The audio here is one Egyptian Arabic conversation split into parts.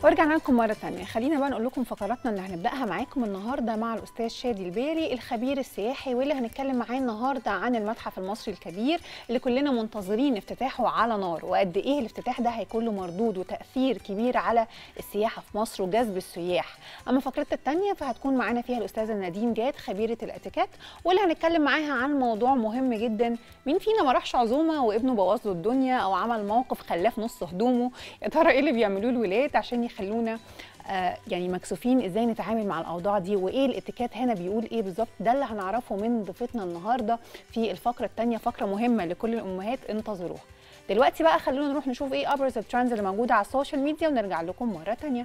ورجعنا لكم مرة تانية خلينا بقى نقول لكم فقراتنا اللي هنبدأها معاكم النهاردة مع الأستاذ شادي البيري الخبير السياحي واللي هنتكلم معاه النهاردة عن المتحف المصري الكبير اللي كلنا منتظرين افتتاحه على نار وقد إيه الافتتاح ده هيكون له مردود وتأثير كبير على السياحة في مصر وجذب السياح أما فقرتنا التانية فهتكون معانا فيها الأستاذة نادين جاد خبيرة الاتيكيت واللي هنتكلم معاها عن موضوع مهم جدا مين فينا ما راحش عزومة وابنه بوظ له الدنيا أو عمل موقف خلاه في نص هدومه يا ترى إيه اللي بيعملوه الولاد عشان يخلونا آه يعني مكسوفين ازاي نتعامل مع الاوضاع دي وايه الاتيكيت هنا بيقول ايه بالظبط ده اللي هنعرفه من ضيفتنا النهارده في الفقره الثانيه فقره مهمه لكل الامهات انتظروها دلوقتي بقى خلونا نروح نشوف ايه ابرز الترندز اللي موجوده على السوشيال ميديا ونرجع لكم مره ثانيه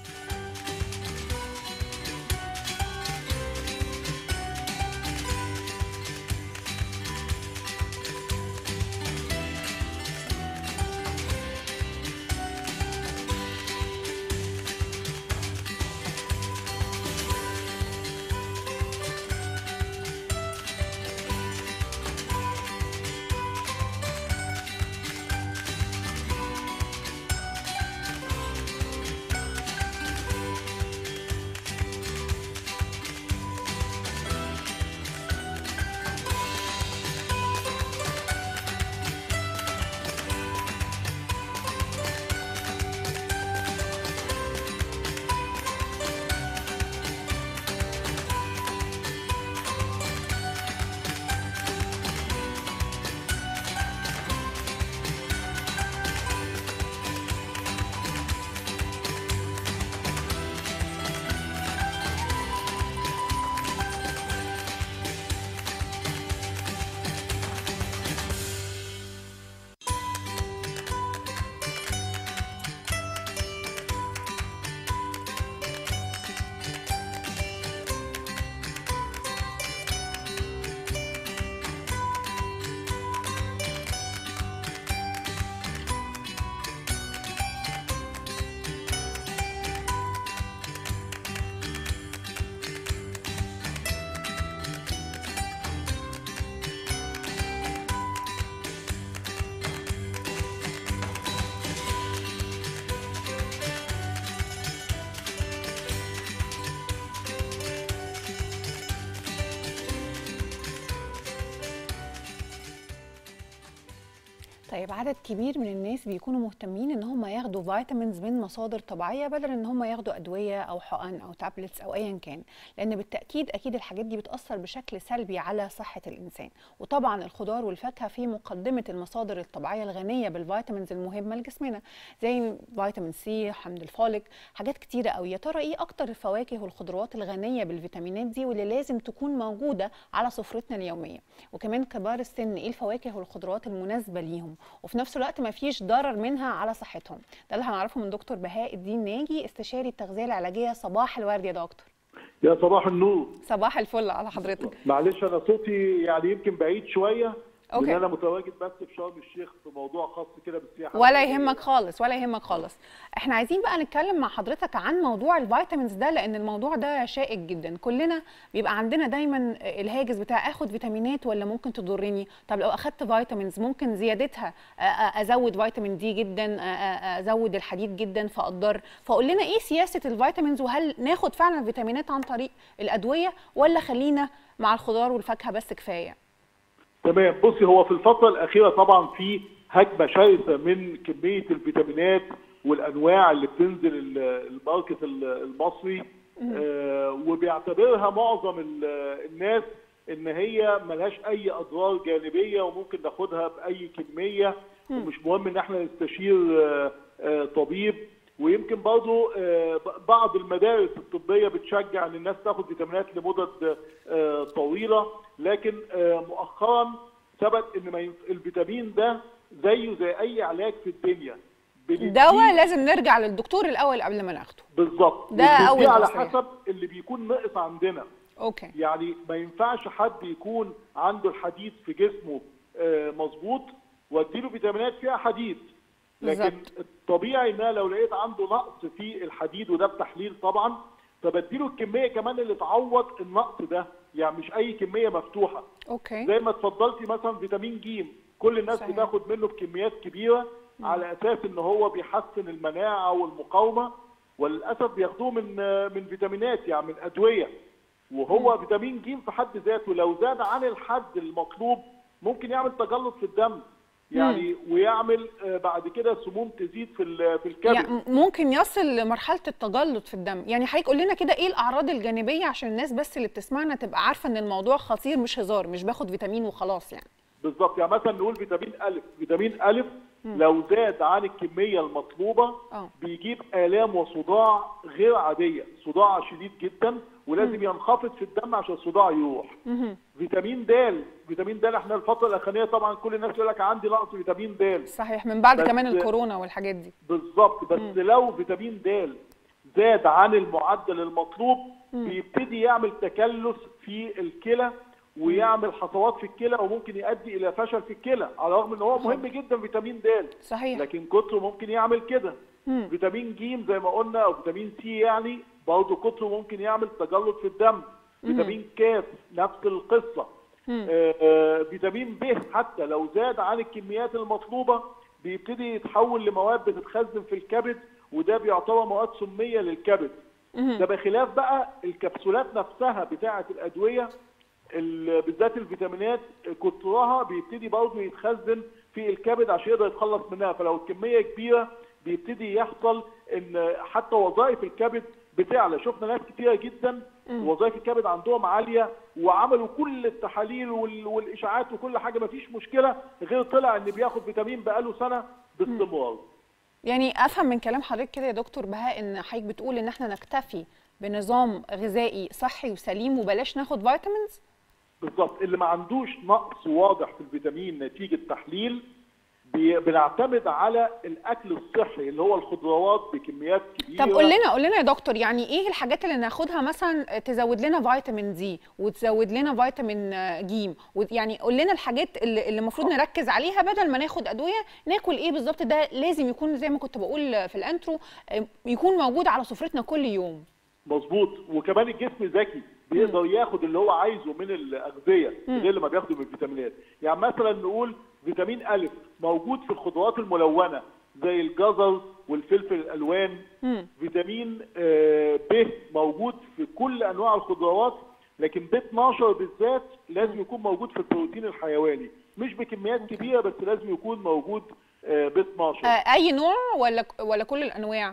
طيب عدد كبير من الناس بيكونوا مهتمين ان هم ياخدوا فيتامينز من مصادر طبيعيه بدل ان هم ياخدوا ادويه او حقن او تابلتس او ايا كان لان بالتاكيد اكيد الحاجات دي بتاثر بشكل سلبي على صحه الانسان وطبعا الخضار والفاكهه في مقدمه المصادر الطبيعيه الغنيه بالفيتامينز المهمه لجسمنا زي فيتامين سي حمض الفوليك حاجات كتيره قوي يا ترى ايه اكتر الفواكه والخضروات الغنيه بالفيتامينات دي واللي لازم تكون موجوده على سفرتنا اليوميه وكمان كبار السن ايه الفواكه والخضروات المناسبه ليهم وفي نفس الوقت ما فيش ضرر منها على صحتهم ده اللي هنعرفه من دكتور بهاء الدين ناجي استشاري التغذيه العلاجيه صباح الورد يا دكتور يا صباح النور صباح الفل على حضرتك معلش انا صوتي يعني يمكن بعيد شويه أوكي. لان انا متواجد بس في شرم الشيخ في موضوع خاص كده بالسياحه ولا يهمك خالص ولا يهمك خالص احنا عايزين بقى نتكلم مع حضرتك عن موضوع الفيتامينز ده لان الموضوع ده شائك جدا كلنا بيبقى عندنا دايما الهاجس بتاع اخد فيتامينات ولا ممكن تضرني طب لو اخدت فيتامينز ممكن زيادتها آه، آه، ازود فيتامين دي جدا آه، آه، ازود الحديد جدا فاضر فقول لنا ايه سياسه الفيتامينز وهل ناخد فعلا فيتامينات عن طريق الادويه ولا خلينا مع الخضار والفاكهه بس كفايه تمام بصي هو في الفتره الاخيره طبعا في هجمه شرسه من كميه الفيتامينات والانواع اللي بتنزل ال- الماركت ال- المصري آه وبيعتبرها معظم ال- الناس ان هي ملهاش اي اضرار جانبيه وممكن ناخدها باي كميه ومش مهم ان احنا نستشير آه، آه، طبيب ويمكن برضو آه، ب- بعض المدارس الطبيه بتشجع ان الناس تاخد فيتامينات لمدد آه، طويله لكن آه، مؤخرا ثبت ان ما ينف- الفيتامين ده زيه زي اي علاج في الدنيا بنديه- دواء لازم نرجع للدكتور الاول قبل ما ناخده بالظبط ده وبنديه أول على نصيحة. حسب اللي بيكون ناقص عندنا اوكي يعني ما ينفعش حد يكون عنده الحديد في جسمه آه، مظبوط واديله فيتامينات فيها حديد لكن بالظبط. الطبيعي ان أنا لو لقيت عنده نقص في الحديد وده بتحليل طبعا فبديله الكميه كمان اللي تعوض النقص ده يعني مش اي كميه مفتوحه اوكي زي ما اتفضلتي مثلا فيتامين ج كل الناس صحيح. بتاخد منه بكميات كبيره على اساس ان هو بيحسن المناعه والمقاومه وللاسف بياخدوه من من فيتامينات يعني من ادويه وهو فيتامين ج في حد ذاته لو زاد عن الحد المطلوب ممكن يعمل تجلط في الدم يعني ويعمل آه، بعد كده سموم تزيد في ال- في الكبد يعني ممكن يصل لمرحله التجلط في الدم يعني حضرتك قول لنا كده ايه الاعراض الجانبيه عشان الناس بس اللي بتسمعنا تبقى عارفه ان الموضوع خطير مش هزار مش باخد فيتامين وخلاص يعني بالظبط يعني مثلا نقول فيتامين أ فيتامين أ لو زاد عن الكمية المطلوبة اه بيجيب آلام وصداع غير عادية صداع شديد جدا ولازم ينخفض في الدم عشان الصداع يروح مهم. فيتامين د فيتامين د احنا الفترة الأخرانية طبعا كل الناس يقول لك عندي نقص فيتامين د صحيح من بعد بس- كمان الكورونا والحاجات دي بالظبط بس لو فيتامين د زاد عن المعدل المطلوب بيبتدي يعمل تكلس في الكلى ويعمل حصوات في الكلى وممكن يؤدي الى فشل في الكلى على الرغم ان هو مهم جدا فيتامين د صحيح لكن كتره ممكن يعمل كده مم. فيتامين ج زي ما قلنا او فيتامين سي يعني برضه كتره ممكن يعمل تجلط في الدم فيتامين ك نفس القصه مم. آه، آه، فيتامين ب حتى لو زاد عن الكميات المطلوبه بيبتدي يتحول لمواد بتتخزن في الكبد وده بيعتبر مواد سميه للكبد ده بخلاف بقى الكبسولات نفسها بتاعه الادويه ال- بالذات الفيتامينات كترها بيبتدي برضه يتخزن في الكبد عشان يقدر يتخلص منها فلو الكميه كبيره بيبتدي يحصل ان حتى وظائف الكبد بتعلى شفنا ناس كتيره جدا وظائف الكبد عندهم عاليه وعملوا كل التحاليل وال- والاشاعات وكل حاجه مفيش مشكله غير طلع ان بياخد فيتامين بقاله سنه باستمرار يعني افهم من كلام حضرتك كده يا دكتور بهاء ان حضرتك بتقول ان احنا نكتفي بنظام غذائي صحي وسليم وبلاش ناخد فيتامينز بالظبط اللي ما عندوش نقص واضح في الفيتامين نتيجه تحليل بي- بنعتمد على الاكل الصحي اللي هو الخضروات بكميات كبيره طب قول لنا قول لنا يا دكتور يعني ايه الحاجات اللي ناخدها مثلا تزود لنا فيتامين دي وتزود لنا فيتامين آه، ج يعني قول لنا الحاجات اللي اللي المفروض نركز عليها بدل ما ناخد ادويه ناكل ايه بالظبط ده لازم يكون زي ما كنت بقول في الانترو آه، يكون موجود على سفرتنا كل يوم مظبوط وكمان الجسم ذكي بيقدر ياخد اللي هو عايزه من الاغذيه غير لما بياخده من الفيتامينات يعني مثلا نقول فيتامين أ موجود في الخضروات الملونه زي الجزر والفلفل الالوان مم. فيتامين آه، ب موجود في كل انواع الخضروات لكن ب 12 بالذات لازم يكون موجود في البروتين الحيواني مش بكميات كبيره بس لازم يكون موجود ب 12 آه، اي نوع ولا ولا كل الانواع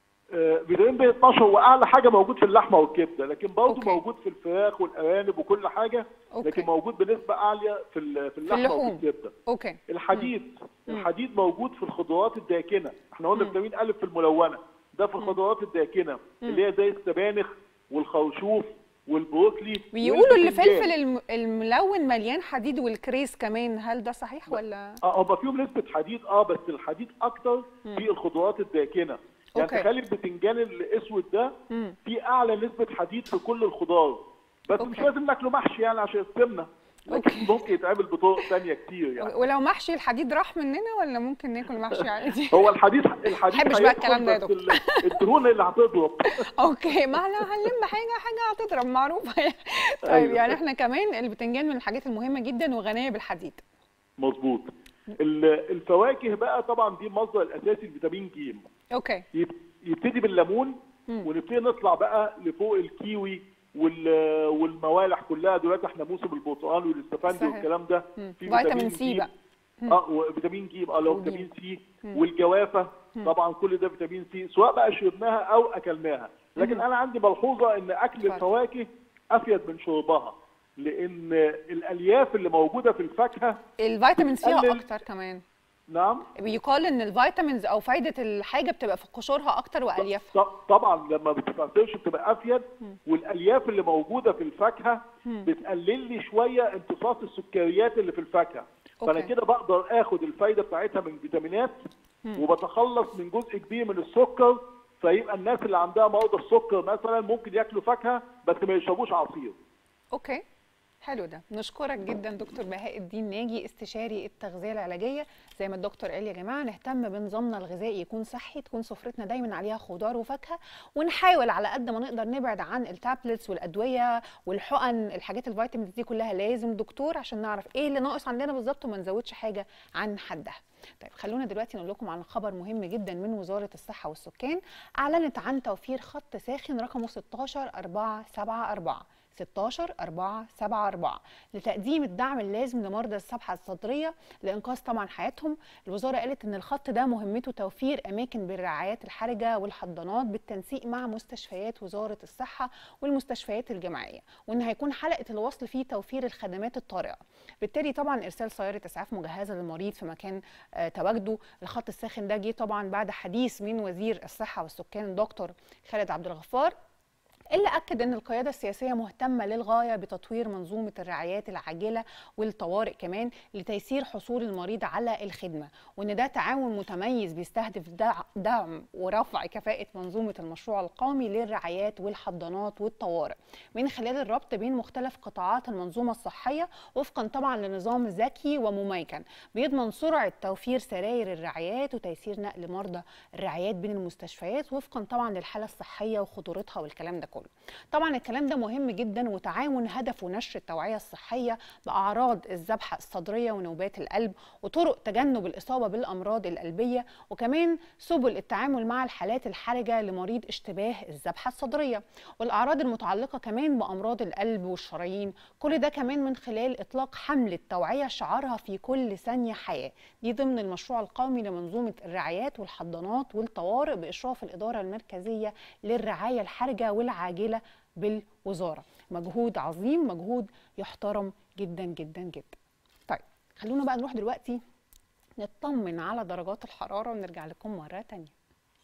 آه، فيتامين ب 12 هو اعلى حاجه موجود في اللحمه والكبده لكن برضه أوكي. موجود في الفراخ والارانب وكل حاجه أوكي. لكن موجود بنسبه عاليه في ال- في اللحمه اللحوم. وفي الكبده اوكي الحديد الحديد موجود في الخضروات الداكنه احنا قلنا فيتامين ا في الملونه ده في الخضروات الداكنه اللي هي زي السبانخ والخرشوف والبروكلي بيقولوا والباذنجان. الفلفل الم- الملون مليان حديد والكريز كمان هل ده صحيح ولا اه هم فيهم نسبه حديد اه بس الحديد اكتر في الخضروات الداكنه يعني أوكي. تخيل البتنجان الاسود ده مم. في اعلى نسبه حديد في كل الخضار بس مش أوكي. لازم ناكله محشي يعني عشان السمنه لكن أوكي. ممكن يتعمل بطرق ثانيه كتير يعني ولو محشي الحديد راح مننا ولا ممكن ناكل محشي عادي هو الحديد الحديد محبش بقى هيدخل الكلام ده يا بس دكتور. ال- الدهون اللي هتضرب اوكي ما احنا هنلم حاجه حاجه هتضرب معروفه طيب أيوة. يعني احنا كمان البتنجان من الحاجات المهمه جدا وغنيه بالحديد مظبوط ال- الفواكه بقى طبعا دي المصدر الاساسي لفيتامين ج اوكي يب- يبتدي بالليمون مم. ونبتدي نطلع بقى لفوق الكيوي وال- والموالح كلها دلوقتي احنا موسم البرتقال والاستفندي صحيح. والكلام ده مم. في فيتامين سي ج. بقى. اه وفيتامين ج اه لو وجيم. فيتامين سي والجوافه طبعا كل ده فيتامين سي سواء بقى شربناها او اكلناها لكن انا عندي ملحوظه ان اكل اتفضل. الفواكه افيد من شربها لان الالياف اللي موجوده في الفاكهه الفيتامينز فيها بتقلل- اكتر كمان نعم بيقال ان الفيتامينز او فايده الحاجه بتبقى في قشورها اكتر واليافها ط- طبعا لما بتتعصرش بتبقى افيد والالياف اللي موجوده في الفاكهه بتقلل لي شويه امتصاص السكريات اللي في الفاكهه فانا أوكي. كده بقدر اخد الفايده بتاعتها من فيتامينات وبتخلص من جزء كبير من السكر فيبقى الناس اللي عندها مرضى السكر مثلا ممكن ياكلوا فاكهه بس ما يشربوش عصير اوكي حلو ده نشكرك جدا دكتور بهاء الدين ناجي استشاري التغذيه العلاجيه زي ما الدكتور قال يا جماعه نهتم بنظامنا الغذائي يكون صحي تكون سفرتنا دايما عليها خضار وفاكهه ونحاول على قد ما نقدر نبعد عن التابلتس والادويه والحقن الحاجات الفيتامينز دي كلها لازم دكتور عشان نعرف ايه اللي ناقص عندنا بالظبط وما نزودش حاجه عن حدها طيب خلونا دلوقتي نقول لكم عن خبر مهم جدا من وزاره الصحه والسكان اعلنت عن توفير خط ساخن رقمه 16 474 16 4 7 4 لتقديم الدعم اللازم لمرضى الصفحة الصدرية لإنقاذ طبعا حياتهم الوزارة قالت إن الخط ده مهمته توفير أماكن بالرعايات الحرجة والحضانات بالتنسيق مع مستشفيات وزارة الصحة والمستشفيات الجامعية وإن هيكون حلقة الوصل فيه توفير الخدمات الطارئة بالتالي طبعا إرسال سيارة إسعاف مجهزة للمريض في مكان آه تواجده الخط الساخن ده جه طبعا بعد حديث من وزير الصحة والسكان الدكتور خالد عبد الغفار اللي اكد ان القياده السياسيه مهتمه للغايه بتطوير منظومه الرعايات العاجله والطوارئ كمان لتيسير حصول المريض على الخدمه وان ده تعاون متميز بيستهدف دعم ورفع كفاءه منظومه المشروع القومي للرعايات والحضانات والطوارئ من خلال الربط بين مختلف قطاعات المنظومه الصحيه وفقا طبعا لنظام ذكي ومميكن بيضمن سرعه توفير سراير الرعايات وتيسير نقل مرضى الرعايات بين المستشفيات وفقا طبعا للحاله الصحيه وخطورتها والكلام ده كله طبعا الكلام ده مهم جدا وتعاون هدفه نشر التوعية الصحية بأعراض الذبحة الصدرية ونوبات القلب وطرق تجنب الإصابة بالأمراض القلبية وكمان سبل التعامل مع الحالات الحرجة لمريض اشتباه الذبحة الصدرية والأعراض المتعلقة كمان بأمراض القلب والشرايين كل ده كمان من خلال إطلاق حملة توعية شعارها في كل ثانية حياة دي ضمن المشروع القومي لمنظومة الرعايات والحضانات والطوارئ بإشراف الإدارة المركزية للرعاية الحرجة والعاجلة عاجله بالوزاره مجهود عظيم مجهود يحترم جدا جدا جدا طيب خلونا بقى نروح دلوقتي نطمن على درجات الحراره ونرجع لكم مره تانية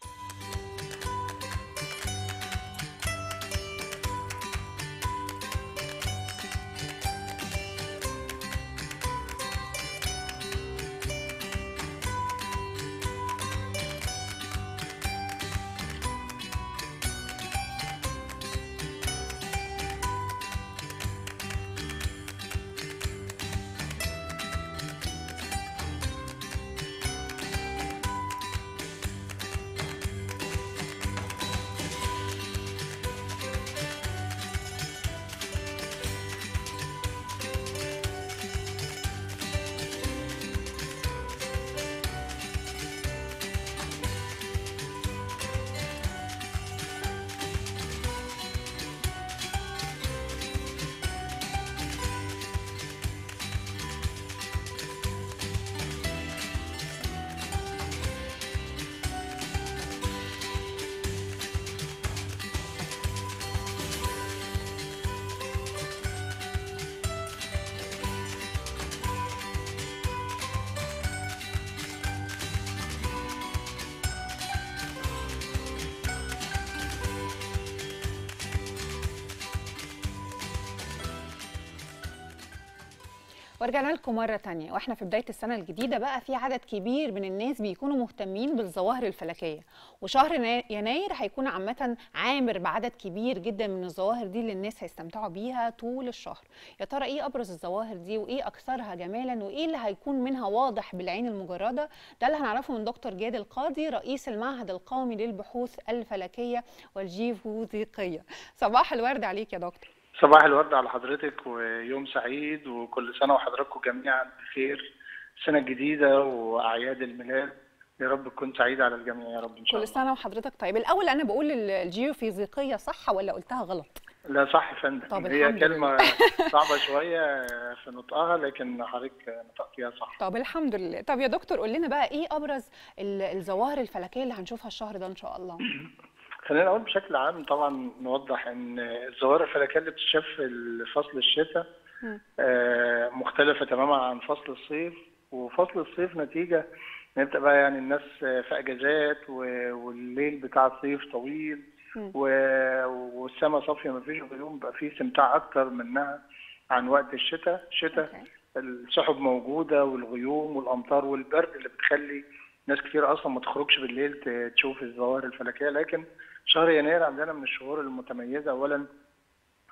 ورجعنا لكم مرة تانية واحنا في بداية السنة الجديدة بقى في عدد كبير من الناس بيكونوا مهتمين بالظواهر الفلكية وشهر يناير هيكون عامة عامر بعدد كبير جدا من الظواهر دي اللي الناس هيستمتعوا بيها طول الشهر يا ترى ايه ابرز الظواهر دي وايه اكثرها جمالا وايه اللي هيكون منها واضح بالعين المجردة ده اللي هنعرفه من دكتور جاد القاضي رئيس المعهد القومي للبحوث الفلكية والجيوفيزيقية صباح الورد عليك يا دكتور صباح الورد على حضرتك ويوم سعيد وكل سنة وحضراتكم جميعا بخير سنة جديدة وأعياد الميلاد يا رب تكون سعيدة على الجميع يا رب إن شاء كل سنة وحضرتك طيب الأول أنا بقول الجيوفيزيقية صح ولا قلتها غلط؟ لا صح يا فندم طب هي الحمد كلمة صعبة شوية في نطقها لكن حضرتك نطقتيها صح طب الحمد لله طب يا دكتور قول لنا بقى إيه أبرز ال- الظواهر الفلكية اللي هنشوفها الشهر ده إن شاء الله؟ خلينا نقول بشكل عام طبعا نوضح ان الظواهر الفلكيه اللي بتشاف في فصل الشتاء مم. آه، مختلفه تماما عن فصل الصيف وفصل الصيف نتيجه نبدا بقى يعني الناس في اجازات و- والليل بتاع الصيف طويل مم. و- والسماء صافيه ما فيش غيوم بقى في استمتاع اكتر منها عن وقت الشتاء الشتاء أوكي. السحب موجوده والغيوم والامطار والبرد اللي بتخلي ناس كتير اصلا ما تخرجش بالليل ت- تشوف الظواهر الفلكيه لكن شهر يناير عندنا من الشهور المتميزه اولا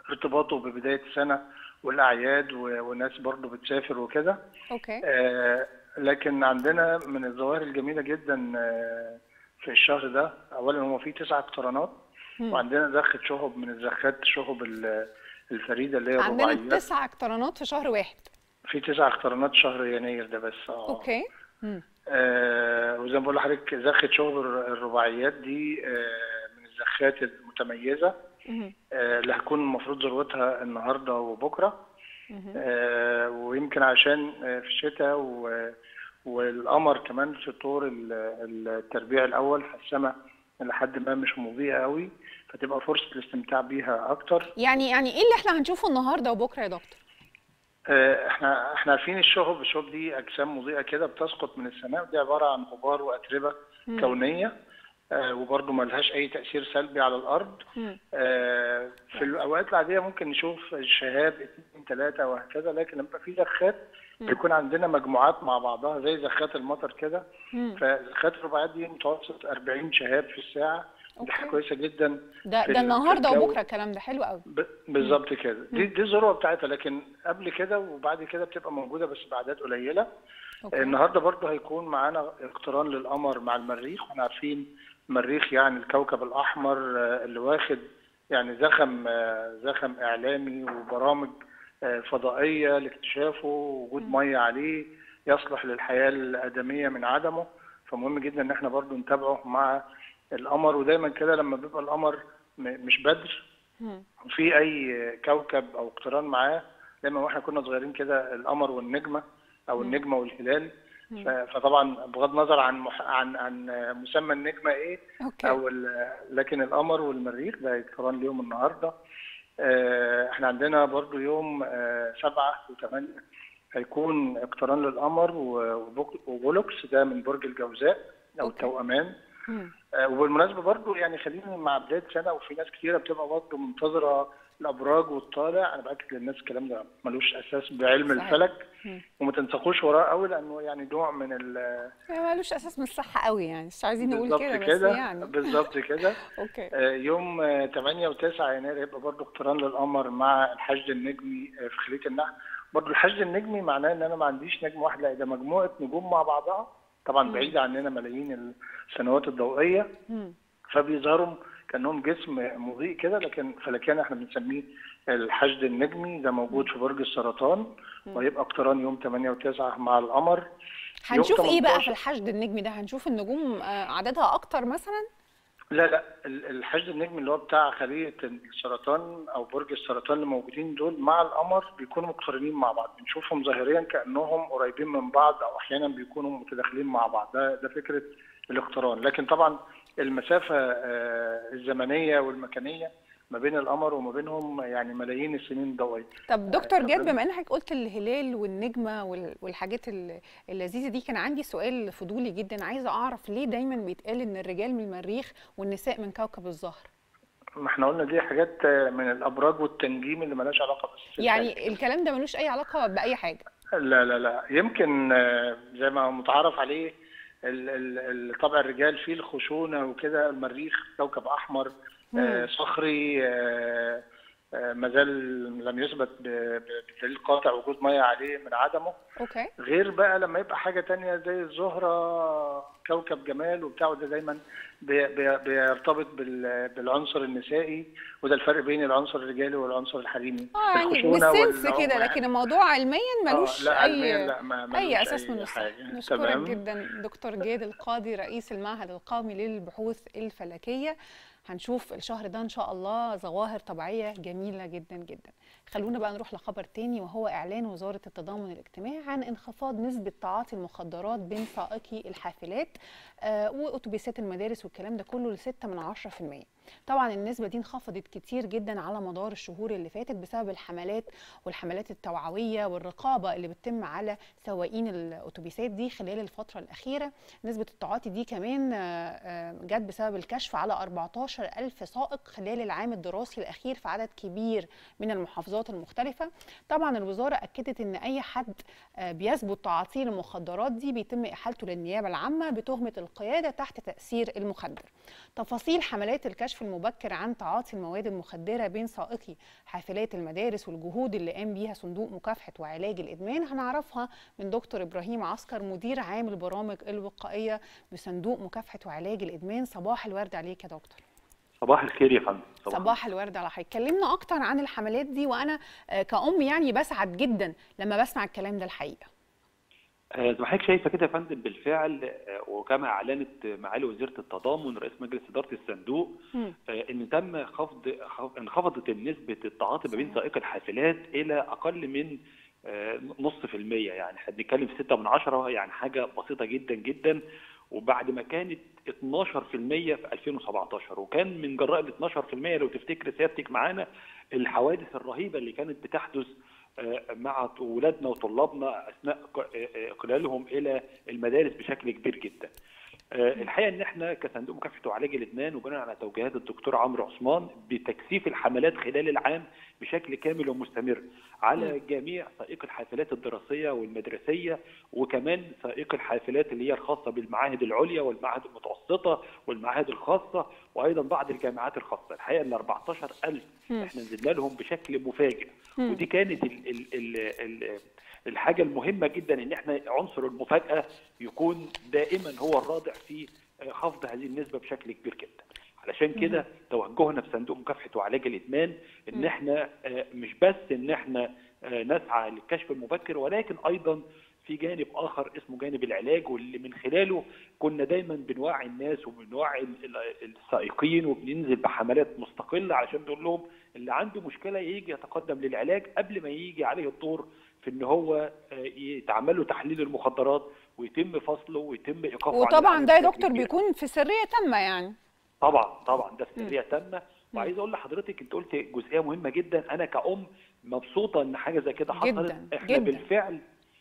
ارتباطه ببدايه السنه والاعياد و- والناس برضو بتسافر وكده اوكي آه، لكن عندنا من الظواهر الجميله جدا آه، في الشهر ده اولا هو في تسع اقترانات مم. وعندنا زخه شهب من الزخات الشهب ال- الفريده اللي هي عندنا الرباعيات تسع اقترانات في شهر واحد في تسع اقترانات شهر يناير ده بس اه اوكي مم. آه وزي ما بقول لحضرتك زخه شهب الر- الرباعيات دي آه من الزخات المتميزه مهم. آه اللي هتكون المفروض ذروتها النهارده وبكره مهم. آه، ويمكن عشان آه، في الشتاء و- والقمر كمان في طور ال- التربيع الاول فالسماء لحد ما مش مضيئه قوي فتبقى فرصه الاستمتاع بيها اكتر يعني يعني ايه اللي احنا هنشوفه النهارده وبكره يا دكتور آه، احنا احنا عارفين الشهب الشهب دي اجسام مضيئه كده بتسقط من السماء ودي عباره عن غبار واتربه مم. كونيه آه، وبرضه ملهاش اي تاثير سلبي على الارض مم. آه، في الاوقات العاديه ممكن نشوف الشهاب اثنين ثلاثه وهكذا لكن لما يبقى في زخات بيكون عندنا مجموعات مع بعضها زي زخات المطر كده مم. فزخات الرباعيات دي متوسط 40 شهاب في الساعه دي حاجه أوكي. كويسه جدا ده في ده ال- في النهارده الجو. وبكره الكلام ده حلو قوي ب- بالظبط كده دي دي الذروه بتاعتها لكن قبل كده وبعد كده بتبقى موجوده بس باعداد قليله اوكي النهارده برضه هيكون معانا اقتران للقمر مع المريخ واحنا عارفين المريخ يعني الكوكب الاحمر آه، اللي واخد يعني زخم آه، زخم اعلامي وبرامج آه، فضائيه لاكتشافه ووجود ميه عليه يصلح للحياه الادميه من عدمه فمهم جدا ان احنا برضه نتابعه مع القمر ودايما كده لما بيبقى القمر م- مش بدر مم. وفي اي كوكب او اقتران معاه دايما واحنا كنا صغيرين كده القمر والنجمه او النجمه والهلال ف- فطبعا بغض النظر عن مح... عن عن مسمى النجمه ايه اوكي او ال... لكن القمر والمريخ ده اقتران ليهم النهارده آه، احنا عندنا برضو يوم آه، سبعة وثمانية هيكون اقتران للقمر و- وبوك- وبولوكس ده من برج الجوزاء او أوكي. التوأمان مم. آه، وبالمناسبه برضو يعني خلينا مع بدايه سنه وفي ناس كتيره بتبقى برضو منتظره الابراج والطالع انا باكد للناس الكلام ده ملوش اساس بعلم صحيح. الفلك مم. وما تنسقوش وراه قوي لانه يعني نوع من ال يعني ملوش اساس من الصحه قوي يعني مش عايزين نقول بالظبط كده بس كده يعني بالظبط كده اوكي آه، يوم آه، 8 و9 يناير هيبقى برضو اقتران للقمر مع الحشد النجمي آه، في خليه النحل برضو الحشد النجمي معناه ان انا ما عنديش نجم واحد لا ده مجموعه نجوم مع بعضها طبعا بعيده عننا ملايين السنوات الضوئيه مم. فبيظهروا كانهم جسم مضيء كده لكن فلكيا احنا بنسميه الحشد النجمي ده موجود في برج السرطان وهيبقى اقتران يوم 8 و9 مع القمر هنشوف يوم ايه بقى في 18 الحشد النجمي ده هنشوف النجوم آه، عددها اكتر مثلا لا لا ال- الحشد النجمي اللي هو بتاع خلية السرطان أو برج السرطان اللي موجودين دول مع القمر بيكونوا مقترنين مع بعض بنشوفهم ظاهريا كأنهم قريبين من بعض أو أحيانا بيكونوا متداخلين مع بعض ده ده فكرة الاقتران لكن طبعا المسافة آه، الزمنية والمكانية ما بين القمر وما بينهم يعني ملايين السنين الضوئية طب دكتور طب جاد لما- بما انك قلت الهلال والنجمه وال- والحاجات ال- اللذيذه دي كان عندي سؤال فضولي جدا عايزه اعرف ليه دايما بيتقال ان الرجال من المريخ والنساء من كوكب الزهر ما احنا قلنا دي حاجات آه، من الأبراج والتنجيم اللي ملهاش علاقة بس يعني الكلام ده ملوش اي علاقه باي حاجه لا لا لا يمكن آه، زي ما متعارف عليه ال- ال- ال- طبع الرجال فيه الخشونة وكده المريخ كوكب أحمر آه، صخري آه، آه، ما زال لم يثبت ب- ب- بدليل قاطع وجود مية عليه من عدمه اوكي غير بقى لما يبقى حاجة تانية زي الزهرة كوكب جمال وبتاع وده دايما بي- بي- بيرتبط بال- بالعنصر النسائي وده الفرق بين العنصر الرجالي والعنصر الحريمي اه يعني الخشونة بالسنس والعنف. كده لكن الموضوع علميا ملوش آه، لا علميا اي لا ما ملوش اي اساس من الصحه حاجة. نشكرك تمام. جدا دكتور جاد القاضي رئيس المعهد القومي للبحوث الفلكيه هنشوف الشهر ده ان شاء الله ظواهر طبيعيه جميله جدا جدا خلونا بقى نروح لخبر تاني وهو اعلان وزاره التضامن الاجتماعي عن انخفاض نسبه تعاطي المخدرات بين سائقي الحافلات آه واتوبيسات المدارس والكلام ده كله ل 6 من 10% طبعا النسبه دي انخفضت كتير جدا على مدار الشهور اللي فاتت بسبب الحملات والحملات التوعويه والرقابه اللي بتتم على سواقين الاتوبيسات دي خلال الفتره الاخيره نسبه التعاطي دي كمان آه، آه، جت بسبب الكشف على 14 ألف سائق خلال العام الدراسي الأخير في عدد كبير من المحافظات المختلفة طبعا الوزارة أكدت أن أي حد آه، بيثبت تعاطيه للمخدرات دي بيتم إحالته للنيابة العامة بتهمة القيادة تحت تأثير المخدر تفاصيل حملات الكشف المبكر عن تعاطي المواد المخدره بين سائقي حافلات المدارس والجهود اللي قام بيها صندوق مكافحه وعلاج الادمان هنعرفها من دكتور ابراهيم عسكر مدير عام البرامج الوقائيه بصندوق مكافحه وعلاج الادمان صباح الورد عليك يا دكتور صباح الخير يا فندم صباح, صباح الورد على حضرتك كلمنا اكتر عن الحملات دي وانا كأم يعني بسعد جدا لما بسمع الكلام ده الحقيقه زي ما حضرتك شايفه كده يا فندم بالفعل وكما اعلنت معالي وزيره التضامن رئيس مجلس اداره الصندوق م. ان تم خفض انخفضت نسبه التعاطي ما بين سائقي الحافلات الى اقل من نص في المية يعني احنا بنتكلم في 6 من عشرة يعني حاجة بسيطة جدا جدا وبعد ما كانت 12% في 2017 وكان من جراء ال 12% لو تفتكر سيادتك معانا الحوادث الرهيبة اللي كانت بتحدث مع اولادنا وطلابنا اثناء اقلالهم الى المدارس بشكل كبير جدا. الحقيقه ان احنا كصندوق مكافحه وعلاج الادمان وبناء على توجيهات الدكتور عمرو عثمان بتكثيف الحملات خلال العام بشكل كامل ومستمر على جميع سائق الحافلات الدراسيه والمدرسيه وكمان سائق الحافلات اللي هي الخاصه بالمعاهد العليا والمعاهد المتوسطه والمعاهد الخاصه وايضا بعض الجامعات الخاصه الحقيقه ال 14000 احنا نزلنا لهم بشكل مفاجئ ودي كانت ال ال ال ال الحاجة المهمة جدا ان احنا عنصر المفاجأة يكون دائما هو الرادع في خفض هذه النسبة بشكل كبير جدا علشان كده توجهنا في صندوق مكافحة وعلاج الإدمان ان احنا مش بس ان احنا نسعى للكشف المبكر ولكن ايضا في جانب اخر اسمه جانب العلاج واللي من خلاله كنا دايما بنوعي الناس وبنوعي السائقين وبننزل بحملات مستقله علشان نقول لهم اللي عنده مشكله يجي يتقدم للعلاج قبل ما يجي عليه الدور في ان هو يتعمل له تحليل المخدرات ويتم فصله ويتم ايقافه وطبعا ده يا دكتور بيكون في سريه تامه يعني طبعا طبعا ده في سريه تامه وعايز اقول لحضرتك انت قلت جزئيه مهمه جدا انا كأم مبسوطه ان حاجه زي كده حصلت جداً احنا جداً. بالفعل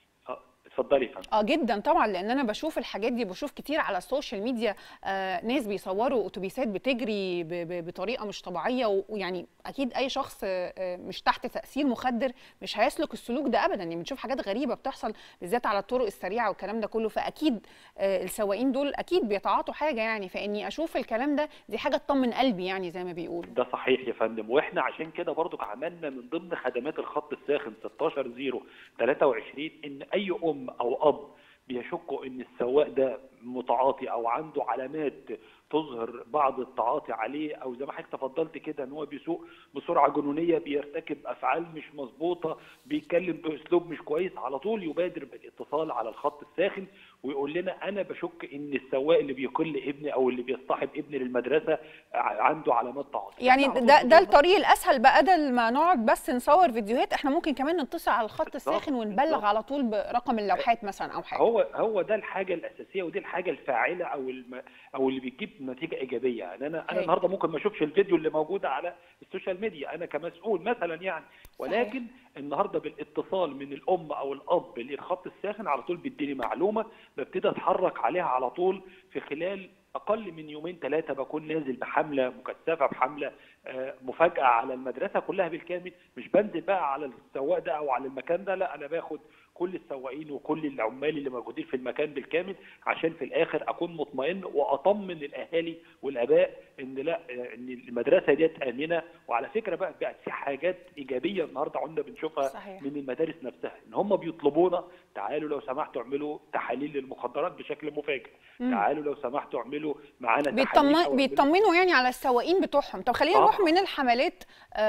اتفضلي يا فندم اه جدا طبعا لان انا بشوف الحاجات دي بشوف كتير على السوشيال ميديا آه ناس بيصوروا اتوبيسات بتجري ب ب بطريقه مش طبيعيه ويعني اكيد اي شخص آه مش تحت تاثير مخدر مش هيسلك السلوك ده ابدا يعني بنشوف حاجات غريبه بتحصل بالذات على الطرق السريعه والكلام ده كله فاكيد آه السواقين دول اكيد بيتعاطوا حاجه يعني فاني اشوف الكلام ده دي حاجه تطمن قلبي يعني زي ما بيقولوا ده صحيح يا فندم واحنا عشان كده برضو عملنا من ضمن خدمات الخط الساخن 16 0 23 ان اي ام او اب بيشكوا ان السواق ده متعاطي او عنده علامات تظهر بعض التعاطي عليه او زي ما حضرتك تفضلت كده ان هو بيسوق بسرعه جنونيه بيرتكب افعال مش مظبوطه بيتكلم باسلوب مش كويس على طول يبادر بالاتصال على الخط الساخن ويقول لنا انا بشك ان السواق اللي بيقل ابني او اللي بيصطحب ابني للمدرسه عنده علامات تعاطي يعني ده ده الطريق الاسهل بدل ما نقعد بس نصور فيديوهات احنا ممكن كمان نتصل على الخط الساخن ونبلغ بالضبط. على طول برقم اللوحات مثلا او حاجه هو هو ده الحاجه الاساسيه ودي الحاجه الفاعله او الم... او اللي بتجيب نتيجه ايجابيه يعني انا انا النهارده ممكن ما اشوفش الفيديو اللي موجود على السوشيال ميديا انا كمسؤول مثلا يعني ولكن صحيح. النهارده بالاتصال من الام او الاب للخط الساخن على طول بيديني معلومه ببتدي اتحرك عليها على طول في خلال اقل من يومين ثلاثه بكون نازل بحمله مكثفه بحمله مفاجاه على المدرسه كلها بالكامل مش بنزل بقى على السواق ده او على المكان ده لا انا باخد كل السواقين وكل العمال اللي موجودين في المكان بالكامل عشان في الاخر اكون مطمئن واطمن الاهالي والاباء ان لا ان المدرسه ديت امنه وعلى فكره بقى بقت في حاجات ايجابيه النهارده عندنا بنشوفها صحيح. من المدارس نفسها ان هم بيطلبونا تعالوا لو سمحتوا اعملوا تحاليل للمخدرات بشكل مفاجئ تعالوا لو سمحتوا اعملوا معانا بيطمن بيطمنوا يعني على السواقين بتوعهم طب خلينا نروح من الحملات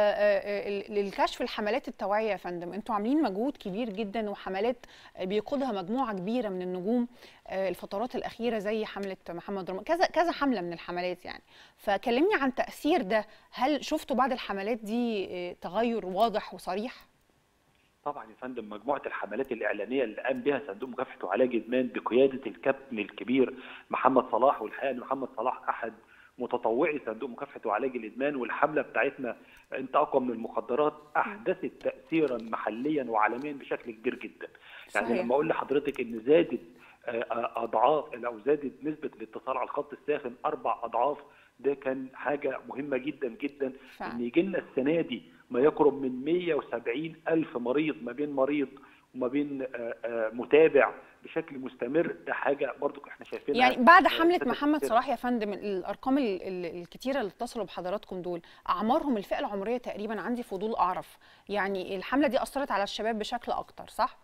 للكشف الحملات التوعيه يا فندم انتوا عاملين مجهود كبير جدا وحملات بيقودها مجموعه كبيره من النجوم الفترات الاخيره زي حمله محمد رمضان كذا كذا حمله من الحملات يعني فكلمني عن تاثير ده هل شفتوا بعد الحملات دي تغير واضح وصريح طبعا يا فندم مجموعه الحملات الاعلانيه اللي قام بها صندوق مكافحه وعلاج ادمان بقياده الكابتن الكبير محمد صلاح والحقيقه ان محمد صلاح احد متطوعي صندوق مكافحه وعلاج الادمان والحمله بتاعتنا انت اقوى من المخدرات احدثت تاثيرا محليا وعالميا بشكل كبير جدا يعني صحيح. لما اقول لحضرتك ان زادت اضعاف او زادت نسبه الاتصال على الخط الساخن اربع اضعاف ده كان حاجه مهمه جدا جدا فعلا. ان يجي لنا السنه دي ما يقرب من 170 الف مريض ما بين مريض وما بين آه، آه، متابع بشكل مستمر ده حاجه برضو احنا شايفينها يعني بعد آه، حمله فترة محمد كتير. صلاح يا فندم الارقام ال- ال- الكتيره اللي اتصلوا بحضراتكم دول اعمارهم الفئه العمريه تقريبا عندي فضول اعرف يعني الحمله دي اثرت على الشباب بشكل اكتر صح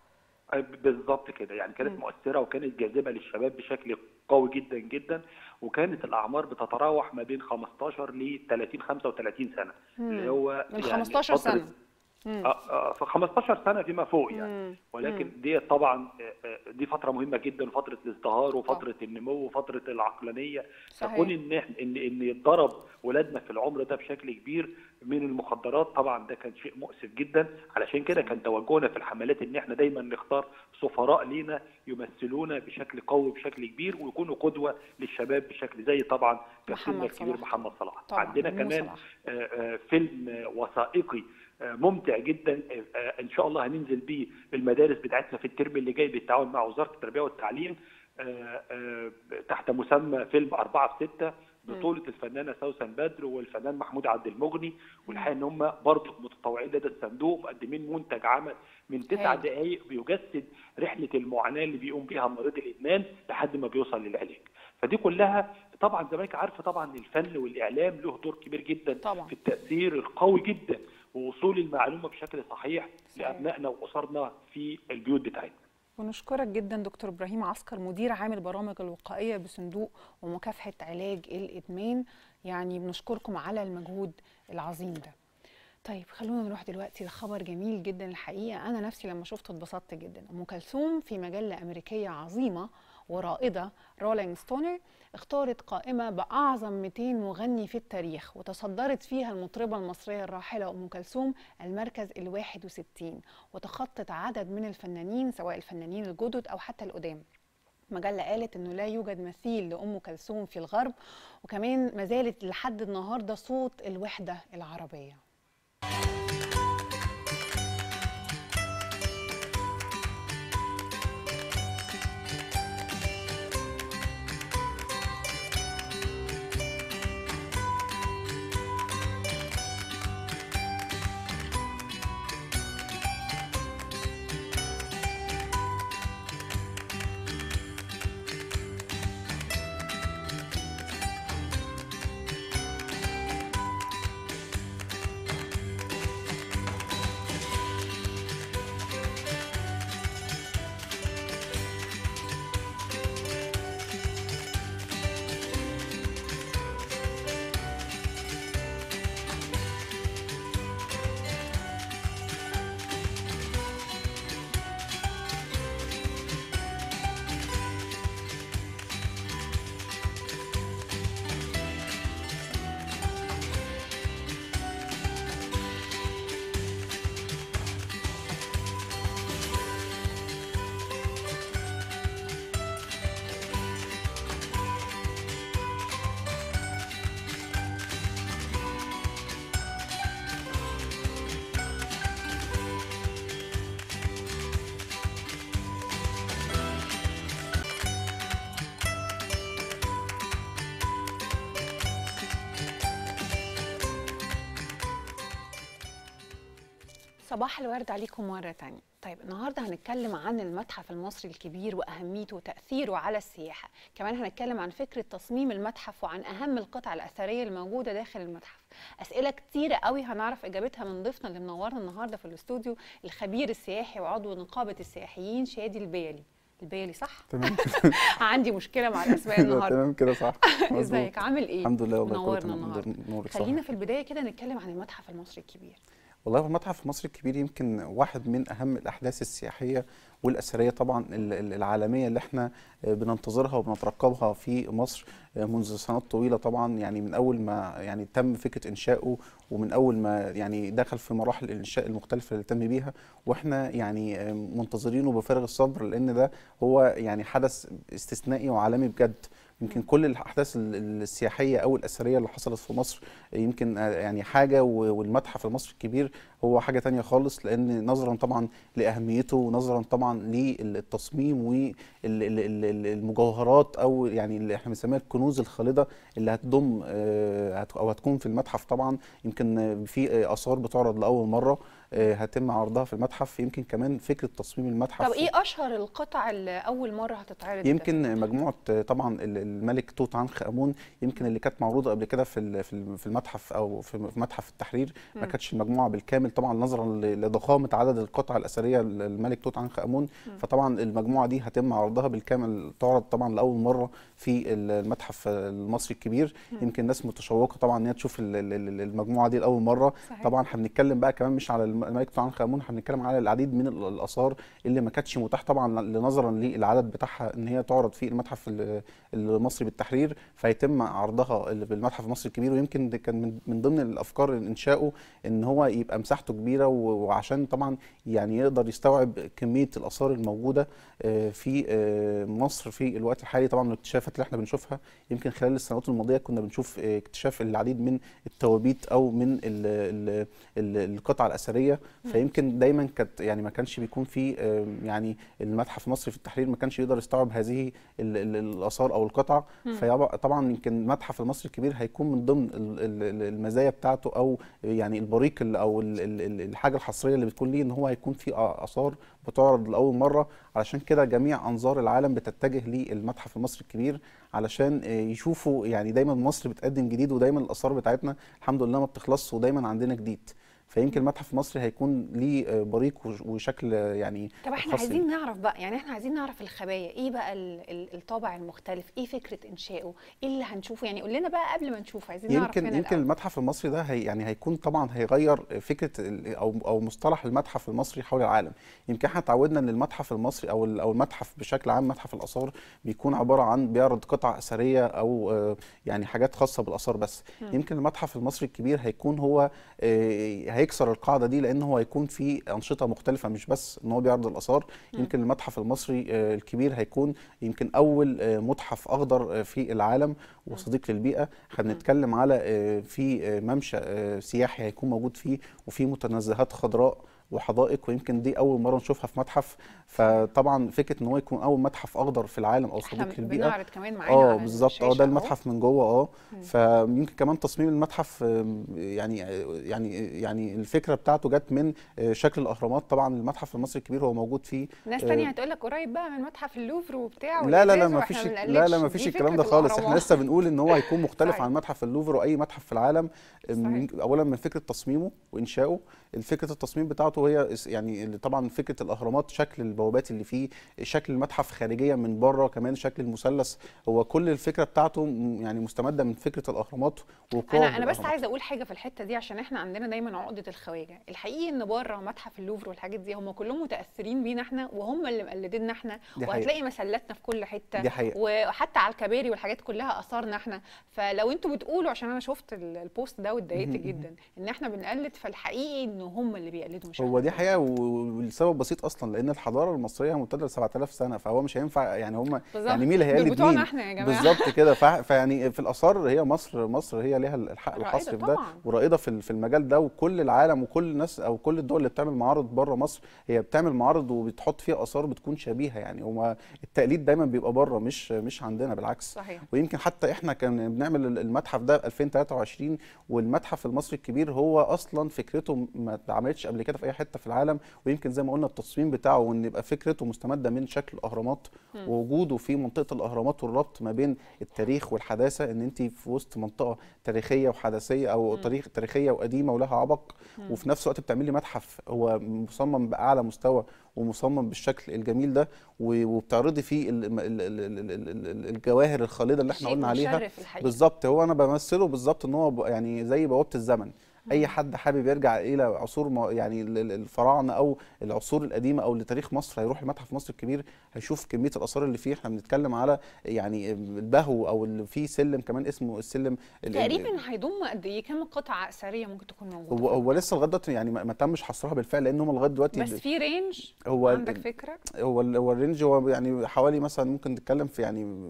بالظبط كده يعني كانت مؤثره وكانت جاذبه للشباب بشكل قوي جدا جدا وكانت الاعمار بتتراوح ما بين 15 ل 30 35 سنه اللي هو من يعني 15 فترة- سنه آه، آه، ف 15 سنه فيما فوق يعني مم. ولكن دي طبعا آه، آه، دي فتره مهمه جدا فتره الازدهار وفتره النمو وفتره العقلانيه صحيح. فكون ان إحنا- ان ان يتضرب ولادنا في العمر ده بشكل كبير من المخدرات طبعا ده كان شيء مؤسف جدا علشان كده كان توجهنا في الحملات ان احنا دايما نختار سفراء لينا يمثلونا بشكل قوي بشكل كبير ويكونوا قدوه للشباب بشكل زي طبعا كابتننا محمد الكبير صلاح. محمد صلاح طبعاً، عندنا مو كمان صلاح. آه، آه، فيلم آه، وثائقي آه، ممتع جدا آه، آه، ان شاء الله هننزل بيه المدارس بتاعتنا في الترم اللي جاي بالتعاون مع وزاره التربيه والتعليم آه، آه، تحت مسمى فيلم أربعة في ستة بطولة الفنانة سوسن بدر والفنان محمود عبد المغني والحقيقة إن هم برضه متطوعين لدى الصندوق مقدمين منتج عمل من تسع هايل. دقائق بيجسد رحلة المعاناة اللي بيقوم بيها مريض الإدمان لحد ما بيوصل للعلاج فدي كلها طبعا زي ما انت عارفه طبعا الفن والاعلام له دور كبير جدا طبعاً. في التاثير القوي جدا ووصول المعلومه بشكل صحيح صحيح. لابنائنا واسرنا في البيوت بتاعتنا ونشكرك جدا دكتور ابراهيم عسكر مدير عام البرامج الوقائيه بصندوق ومكافحه علاج الادمان يعني بنشكركم على المجهود العظيم ده طيب خلونا نروح دلوقتي لخبر جميل جدا الحقيقه انا نفسي لما شفته اتبسطت جدا ام كلثوم في مجله امريكيه عظيمه ورائده رولينج ستونر اختارت قائمه باعظم 200 مغني في التاريخ وتصدرت فيها المطربه المصريه الراحله ام كلثوم المركز ال 61 وتخطت عدد من الفنانين سواء الفنانين الجدد او حتى القدام مجلة قالت انه لا يوجد مثيل لأم كلثوم في الغرب وكمان ما زالت لحد النهارده صوت الوحدة العربية صباح الورد عليكم مرة تانية طيب النهاردة هنتكلم عن المتحف المصري الكبير وأهميته وتأثيره على السياحة كمان هنتكلم عن فكرة تصميم المتحف وعن أهم القطع الأثرية الموجودة داخل المتحف أسئلة كتيرة قوي هنعرف إجابتها من ضيفنا اللي منورنا النهاردة في الاستوديو الخبير السياحي وعضو نقابة السياحيين شادي البيلي البيلي صح؟ تمام عندي مشكلة مع الأسماء ايوه النهاردة تمام كده صح مظبوط. ازيك عامل ايه؟ الحمد لله والله كله منورنا تمام النهارده نورك صح خلينا في البداية كده نتكلم عن المتحف المصري الكبير والله هو المتحف المصري الكبير يمكن واحد من اهم الاحداث السياحيه والاثريه طبعا ال- ال- العالميه اللي احنا آه، بننتظرها وبنترقبها في مصر آه، منذ سنوات طويله طبعا يعني من اول ما يعني تم فكره انشائه ومن اول ما يعني دخل في مراحل الانشاء المختلفه اللي تم بيها واحنا يعني آه، منتظرينه بفارغ الصبر لان ده هو يعني حدث استثنائي وعالمي بجد يمكن كل الاحداث ال- السياحيه او الاثريه اللي حصلت في مصر يمكن آه، يعني حاجه و- والمتحف المصري الكبير هو حاجه تانية خالص لان نظرا طبعا لاهميته ونظرا طبعا للتصميم والمجوهرات او يعني اللي احنا بنسميها الكنوز الخالده اللي هتضم آه، هت- او هتكون في المتحف طبعا يمكن آه، في آه، اثار بتعرض لاول مره آه، هتم عرضها في المتحف يمكن كمان فكره تصميم المتحف طب ايه اشهر القطع اللي اول مره هتتعرض يمكن مجموعه آه، طبعا ال- الملك توت عنخ امون يمكن اللي كانت معروضه قبل كده في ال- في ال- في المتحف او في في متحف التحرير ما مم. كانتش المجموعه بالكامل طبعا نظرا ل- لضخامه عدد القطع الاثريه للملك توت عنخ امون فطبعا المجموعه دي هتم عرضها بالكامل تعرض طبعا لاول مره في ال- المتحف المصري الكبير يمكن الناس متشوقه طبعا ان هي تشوف ال- ال- ال- المجموعه دي لاول مره صحيح. طبعا هنتكلم بقى كمان مش على الم- الملك توت عنخ امون هنتكلم على العديد من ال- الاثار اللي ما كانتش متاح طبعا نظرا للعدد بتاعها ان هي تعرض في المتحف ال- المصري بالتحرير فيتم عرضها ال- بالمتحف المصري الكبير ويمكن ده كان من- من ضمن الافكار انشائه ان هو يبقى مساحته كبيره و- وعشان طبعا يعني يقدر يستوعب كميه الاثار الموجوده آه، في آه، مصر في الوقت الحالي طبعا الاكتشافات اللي احنا بنشوفها يمكن خلال السنوات الماضيه كنا بنشوف آه، اكتشاف العديد من التوابيت او من ال ال ال القطع الاثريه فيمكن دايما كانت يعني ما كانش بيكون في آه، يعني المتحف المصري في التحرير ما كانش يقدر يستوعب هذه ال- ال- الاثار او القطع فطبعا يمكن المتحف المصري الكبير هيكون من ضمن ال- ال- ال- المزايا بتاعته او يعني البريق ال- او ال- ال- ال- الحاجه الحصريه اللي بتكون ليه ان هو هيكون في اثار بتعرض لاول مره علشان كده جميع انظار العالم بتتجه للمتحف المصري الكبير علشان آه، يشوفوا يعني دايما مصر بتقدم جديد ودايما الاثار بتاعتنا الحمد لله ما بتخلصش ودايما عندنا جديد فيمكن المتحف المصري هيكون ليه آه، بريق وش- وشكل آه، يعني طب احنا خاص عايزين نعرف بقى يعني احنا عايزين نعرف الخبايا ايه بقى ال- ال- الطابع المختلف ايه فكره انشائه ايه اللي هنشوفه يعني قول لنا بقى قبل ما نشوف عايزين نعرف يمكن من يمكن الأول. المتحف المصري ده هي يعني هيكون طبعا هيغير فكره ال- او او مصطلح المتحف المصري حول العالم يمكن احنا اتعودنا ان المتحف المصري او ال- او المتحف بشكل عام متحف الاثار بيكون عباره عن بيعرض قطع اثريه او آه، يعني حاجات خاصه بالاثار بس يمكن المتحف المصري الكبير هيكون هو آه، هيكسر القاعده دي لان هو هيكون في انشطه مختلفه مش بس ان هو بيعرض الاثار يمكن المتحف المصري آه، الكبير هيكون يمكن اول آه، متحف اخضر آه، في العالم وصديق للبيئه احنا بنتكلم على آه، في آه، ممشى آه، سياحي هيكون موجود فيه وفي متنزهات خضراء وحدائق ويمكن دي اول مره نشوفها في متحف فطبعا فكره ان هو يكون اول متحف اخضر في العالم او احنا صديق للبيئه بنعرض كمان معانا اه على بالظبط اه الشاشة ده أهو. المتحف من جوه اه فيمكن كمان تصميم المتحف آم، يعني يعني يعني الفكره بتاعته جت من آه، شكل الاهرامات طبعا المتحف المصري الكبير هو موجود فيه ناس آه، تانية هتقول لك قريب بقى من متحف اللوفر وبتاع لا لا لا والإزاز ما وإحنا فيش ما لا لا بنقلدش. ما فيش دي الكلام ده فكرة خالص احنا الأهرامات. لسه بنقول ان هو هيكون مختلف صحيح. عن متحف اللوفر واي متحف في العالم من- صحيح. اولا من فكره تصميمه وانشائه فكره التصميم بتاعته هي اس- يعني اللي طبعا فكره الاهرامات شكل البوابات اللي فيه شكل المتحف خارجيا من بره كمان شكل المثلث هو كل الفكره بتاعته م- يعني مستمده من فكره الاهرامات وقوع انا انا بس الأهرامات. عايزه اقول حاجه في الحته دي عشان احنا عندنا دايما عقده الخواجه الحقيقي ان بره متحف اللوفر والحاجات دي هم كلهم متاثرين بينا احنا وهم اللي مقلديننا احنا دي حقيقة. وهتلاقي مسلاتنا في كل حته دي حقيقة. وحتى على الكباري والحاجات كلها اثارنا احنا فلو انتوا بتقولوا عشان انا شفت ال- البوست ده واتضايقت جدا ان احنا بنقلد فالحقيقي ان هم اللي بيقلدوا مش هو احنا. دي حقيقه و- والسبب بسيط اصلا لان الحضاره المصريه ممتده ل 7000 سنه فهو مش هينفع يعني هم بالظبط. يعني مين اللي دول هيقلد بتوعنا مين احنا يا جماعة. بالظبط كده ف- فيعني في الاثار هي مصر مصر هي ليها الحق رائدة الحصري في ده طبعاً. ورائده في ال- في المجال ده وكل العالم وكل الناس او كل الدول اللي بتعمل معارض بره مصر هي بتعمل معارض وبتحط فيها اثار بتكون شبيهه يعني هو التقليد دايما بيبقى بره مش مش عندنا بالعكس صحيح ويمكن حتى احنا كان بنعمل المتحف ده 2023 والمتحف المصري الكبير هو اصلا فكرته ما اتعملتش قبل كده في اي حته في العالم ويمكن زي ما قلنا التصميم بتاعه وان يبقى فكرته مستمده من شكل الاهرامات ووجوده في منطقه الاهرامات والربط ما بين التاريخ والحداثه ان انت في وسط منطقه تاريخيه وحداثيه او تاريخ تاريخيه وقديمه ولها عبق وفي نفس الوقت بتعملي متحف هو مصمم باعلى مستوى ومصمم بالشكل الجميل ده و- وبتعرضي فيه ال- ال- ال- ال- ال- ال- الجواهر الخالده اللي احنا شيء قلنا عليها مشرف الحقيقة. بالظبط هو انا بمثله بالظبط ان هو ب- يعني زي بوابه الزمن اي حد حابب يرجع الى عصور ما- يعني ال- ال- الفراعنه او العصور القديمه او لتاريخ مصر هيروح المتحف مصر الكبير هيشوف كميه الاثار اللي فيه احنا بنتكلم على يعني البهو او اللي فيه سلم كمان اسمه السلم ال- ال- تقريبا هيضم قد ايه كام قطعه اثريه ممكن تكون موجوده هو هو لسه لغايه دلوقتي يعني ما ما تمش حصرها بالفعل لان هم لغايه دلوقتي بس في رينج هو عندك فكره هو ال- هو الرينج هو يعني حوالي مثلا ممكن نتكلم في يعني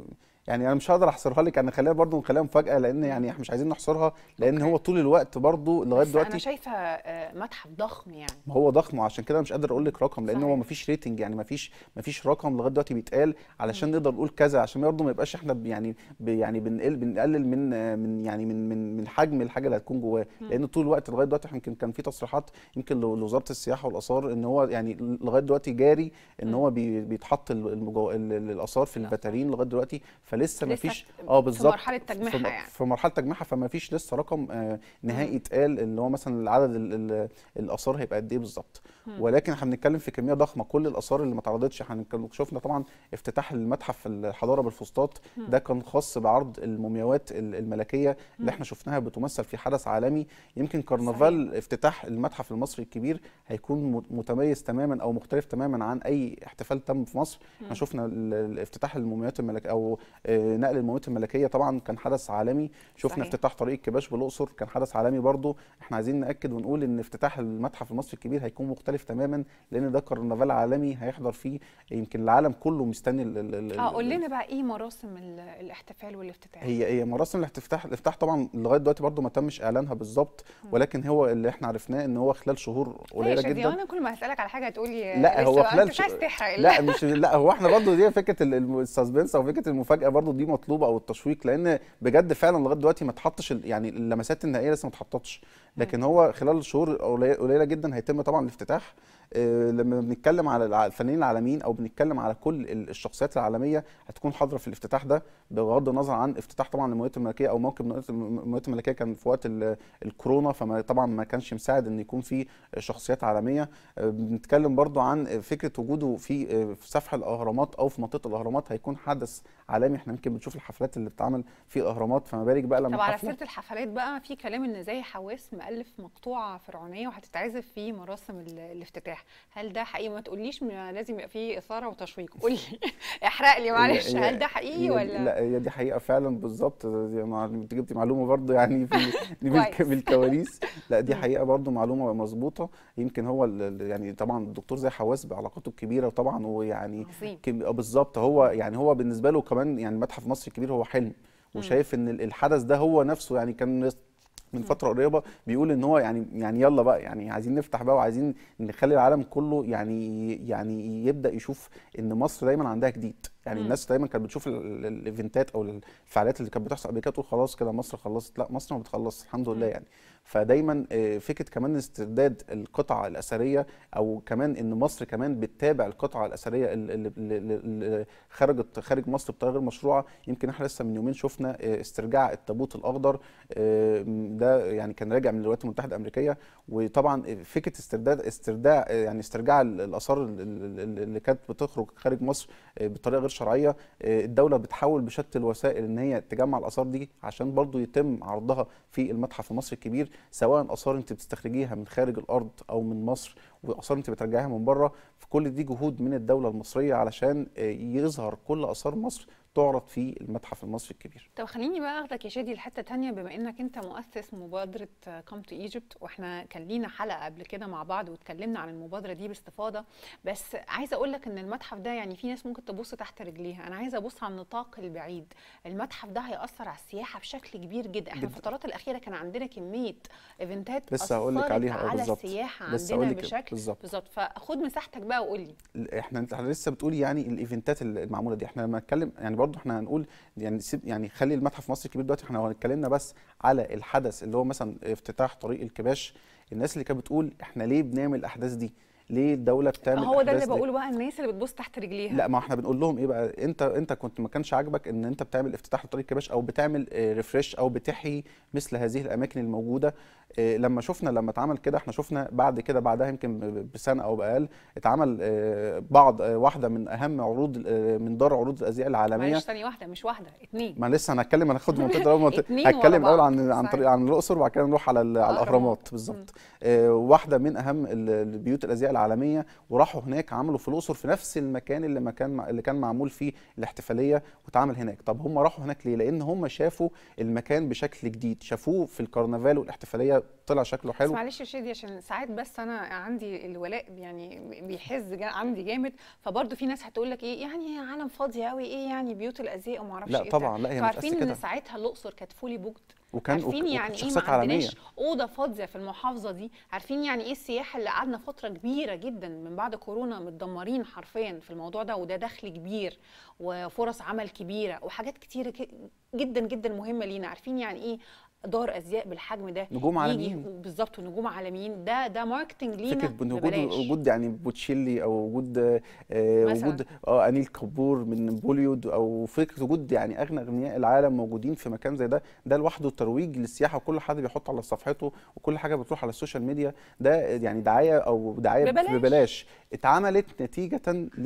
يعني انا مش هقدر احصرها لك يعني خلينا برضو نخليها مفاجاه لان يعني احنا مش عايزين نحصرها لان أوكي. هو طول الوقت برضو لغايه بس انا دلوقتي شايفه آه، متحف ضخم يعني ما هو ضخم وعشان كده أنا مش قادر اقول لك رقم لان هو صحيح. مفيش ريتنج يعني مفيش مفيش رقم لغايه دلوقتي بيتقال علشان نقدر نقول كذا عشان برضه ما يبقاش احنا ب- يعني ب- يعني بنقل بنقلل من آه، من يعني من من من حجم الحاجه اللي هتكون جواه لان طول الوقت لغايه دلوقتي يمكن كان في تصريحات يمكن لو- لوزاره السياحه والاثار ان هو يعني لغايه دلوقتي جاري ان هو بي- بيتحط ال- المجو... ال- ال- الاثار في البتارين لغايه دلوقتي فلسه لسه مفيش في اه بالظبط مرحلة تجميعها في م- يعني. في مرحله تجميعها فما فيش لسه رقم آه، نهائي اتقال اللي هو مثلا عدد ال- ال- الاثار هيبقى قد ايه بالظبط ولكن احنا بنتكلم في كميه ضخمه كل الاثار اللي ما اتعرضتش احنا هنتكلم- شفنا طبعا افتتاح المتحف الحضاره بالفسطاط ده كان خاص بعرض المومياوات ال- الملكيه اللي احنا شفناها بتمثل في حدث عالمي يمكن كرنفال افتتاح المتحف المصري الكبير هيكون م- متميز تماما او مختلف تماما عن اي احتفال تم في مصر احنا شفنا ال- ال- افتتاح المومياوات الملكيه او آه، نقل المومياوات الملكيه طبعا كان حدث عالمي شفنا صحيح. افتتاح طريق الكباش بالاقصر كان حدث عالمي برضو احنا عايزين ناكد ونقول ان افتتاح المتحف المصري الكبير هيكون مختلف تماما لان ده كرنفال عالمي هيحضر فيه يمكن العالم كله مستني ال- ال- ال- اه قول لنا بقى ايه مراسم ال- الاحتفال والافتتاح هي هي مراسم الافتتاح الافتتاح طبعا لغايه دلوقتي برضو ما تمش اعلانها بالظبط ولكن هو اللي احنا عرفناه ان هو خلال شهور قليله ماشي، دي جدا انا كل ما هسالك على حاجه هتقولي لا لسه هو بقى، خلال انت مش ش- عايز تحرق لا مش لا هو احنا برضو دي فكره ال- الم- السسبنس او فكره المفاجاه برضو دي مطلوبه او التشويق لان بجد فعلا لغايه دلوقتي ما اتحطش ال- يعني اللمسات النهائيه لسه ما اتحطتش لكن هو خلال شهور قلي- قليله جدا هيتم طبعا الافتتاح آه، لما بنتكلم على الع- الفنانين العالميين او بنتكلم على كل ال- الشخصيات العالميه هتكون حاضره في الافتتاح ده بغض النظر عن افتتاح طبعا المواد الملكيه او موكب المواد الملكيه كان في وقت ال- الكورونا فما طبعا ما كانش مساعد ان يكون في شخصيات عالميه آه، بنتكلم برضو عن فكره وجوده في آه، في سفح الاهرامات او في منطقه الاهرامات هيكون حدث عالمي احنا يمكن بنشوف الحفلات اللي بتتعمل في الاهرامات فما بالك بقى لما طب على حفلة- سيره الحفلات بقى في كلام ان زي حواس مؤلف مقطوعه فرعونيه وهتتعزف في مراسم ال- الافتتاح هل ده حقيقي ما تقوليش ما لازم يبقى فيه اثاره وتشويق قول لي احرق لي معلش هي- هل ده حقيقي هي- ولا لا هي دي حقيقه فعلا بالظبط دي مع- انت جبتي معلومه برضو يعني في بالك- كويس. بالكواليس لا دي حقيقه برضو معلومه مظبوطه يمكن هو ال- ال- يعني طبعا الدكتور زي حواس بعلاقاته الكبيره طبعا ويعني عظيم. كم- آه بالظبط هو يعني هو بالنسبه له كمان يعني متحف مصر الكبير هو حلم وشايف ان ال- الحدث ده هو نفسه يعني كان من فتره قريبه بيقول ان هو يعني يعني يلا بقى يعني عايزين نفتح بقى وعايزين نخلي العالم كله يعني يعني يبدا يشوف ان مصر دايما عندها جديد يعني مم. الناس دايما كانت بتشوف ال- ال- الايفنتات او الفعاليات اللي كانت بتحصل قبل كده تقول خلاص كده مصر خلصت لا مصر ما بتخلص الحمد لله يعني فدايما آه، فكره كمان استرداد القطع الاثريه او كمان ان مصر كمان بتتابع القطع الاثريه اللي- اللي اللي- اللي خرجت خارج مصر بطريقه غير مشروعه يمكن احنا لسه من يومين شفنا آه، استرجاع التابوت الاخضر آه، ده يعني كان راجع من الولايات المتحده الامريكيه وطبعا فكره استرداد استرداع آه، يعني استرجاع ال- الاثار ال- ال- ال- اللي كانت بتخرج خارج مصر آه، بطريقه غير شرعيه آه، الدوله بتحاول بشتى الوسائل ان هي تجمع الاثار دي عشان برضو يتم عرضها في المتحف المصري الكبير سواء اثار انت بتستخرجيها من خارج الارض او من مصر واثار انت بترجعيها من بره فكل دي جهود من الدوله المصريه علشان آه، يظهر كل اثار مصر تعرض في المتحف المصري الكبير طب خليني بقى اخدك يا شادي لحته تانية بما انك انت مؤسس مبادره كام تو ايجيبت واحنا كان لينا حلقه قبل كده مع بعض واتكلمنا عن المبادره دي باستفاضه بس عايزه اقول لك ان المتحف ده يعني في ناس ممكن تبص تحت رجليها انا عايزه ابص على النطاق البعيد المتحف ده هياثر على السياحه بشكل كبير جدا احنا جداً. الفترات الاخيره كان عندنا كميه ايفنتات لسه هقول لك أثرت عليها اه على بالظبط السياحه لسه عندنا هقول لك بشكل بالظبط بالظبط فخد مساحتك بقى وقول لي احنا انت لسه بتقولي يعني الايفنتات المعموله دي احنا لما نتكلم يعني برضو احنا هنقول يعني سيب يعني خلي المتحف مصر الكبير دلوقتي احنا لو اتكلمنا بس على الحدث اللي هو مثلا افتتاح طريق الكباش الناس اللي كانت بتقول احنا ليه بنعمل الاحداث دي ليه الدوله بتعمل هو ده اللي الأحداث دي؟ بقوله بقى الناس اللي بتبص تحت رجليها لا ما احنا بنقول لهم ايه بقى انت انت كنت ما كانش عاجبك ان انت بتعمل افتتاح لطريق كباش او بتعمل ريفريش او بتحيي مثل هذه الاماكن الموجوده اه، لما شفنا لما اتعمل كده احنا شفنا بعد كده بعدها يمكن ب- بسنه او باقل اتعمل اه، بعض اه، واحده من اهم عروض اه، من دار عروض الازياء العالميه معلش ثانيه واحده مش واحده اتنين ما لسه هنتكلم هناخد منطقه الاول منطقة- اتنين ورا هتكلم الاول بعض. عن عن صحيح. طريق عن الاقصر وبعد كده نروح على ال- على الأهرامات. الاهرامات بالظبط آه، واحده من اهم ال- البيوت الازياء العالميه وراحوا هناك عملوا في الاقصر في نفس المكان اللي مكان اللي كان معمول فيه الاحتفاليه واتعمل هناك طب هم راحوا هناك ليه لان هم شافوا المكان بشكل جديد شافوه في الكرنفال والاحتفاليه ده طلع شكله بس حلو معلش يا شادي عشان ساعات بس انا عندي الولاء يعني بيحز جا عندي جامد فبرضه في ناس هتقول لك ايه يعني عالم فاضي قوي ايه يعني بيوت الازياء وما اعرفش لا ايه طبعا لا هي انتوا مش عارفين بس ان كده ساعتها الاقصر كانت فولي بوكت وكان عارفين وك- يعني ايه ما شخصيات عالميه عندناش اوضه فاضيه في المحافظه دي عارفين يعني ايه السياحه اللي قعدنا فتره كبيره جدا من بعد كورونا متدمرين حرفيا في الموضوع ده وده دخل كبير وفرص عمل كبيره وحاجات كتيره ك- جدا جدا مهمه لينا عارفين يعني ايه دار ازياء بالحجم ده نجوم يجي عالميين بالظبط ونجوم عالميين ده ده ماركتنج لينا فكره بن- وجود ببلاش وجود يعني بوتشيلي او وجود آه، مثلاً. وجود اه انيل كابور من بوليود او فكره وجود يعني اغنى اغنياء العالم موجودين في مكان زي ده ده لوحده ترويج للسياحه وكل حد بيحط على صفحته وكل حاجه بتروح على السوشيال ميديا ده يعني دعايه او دعايه ببلاش. ببلاش اتعملت نتيجه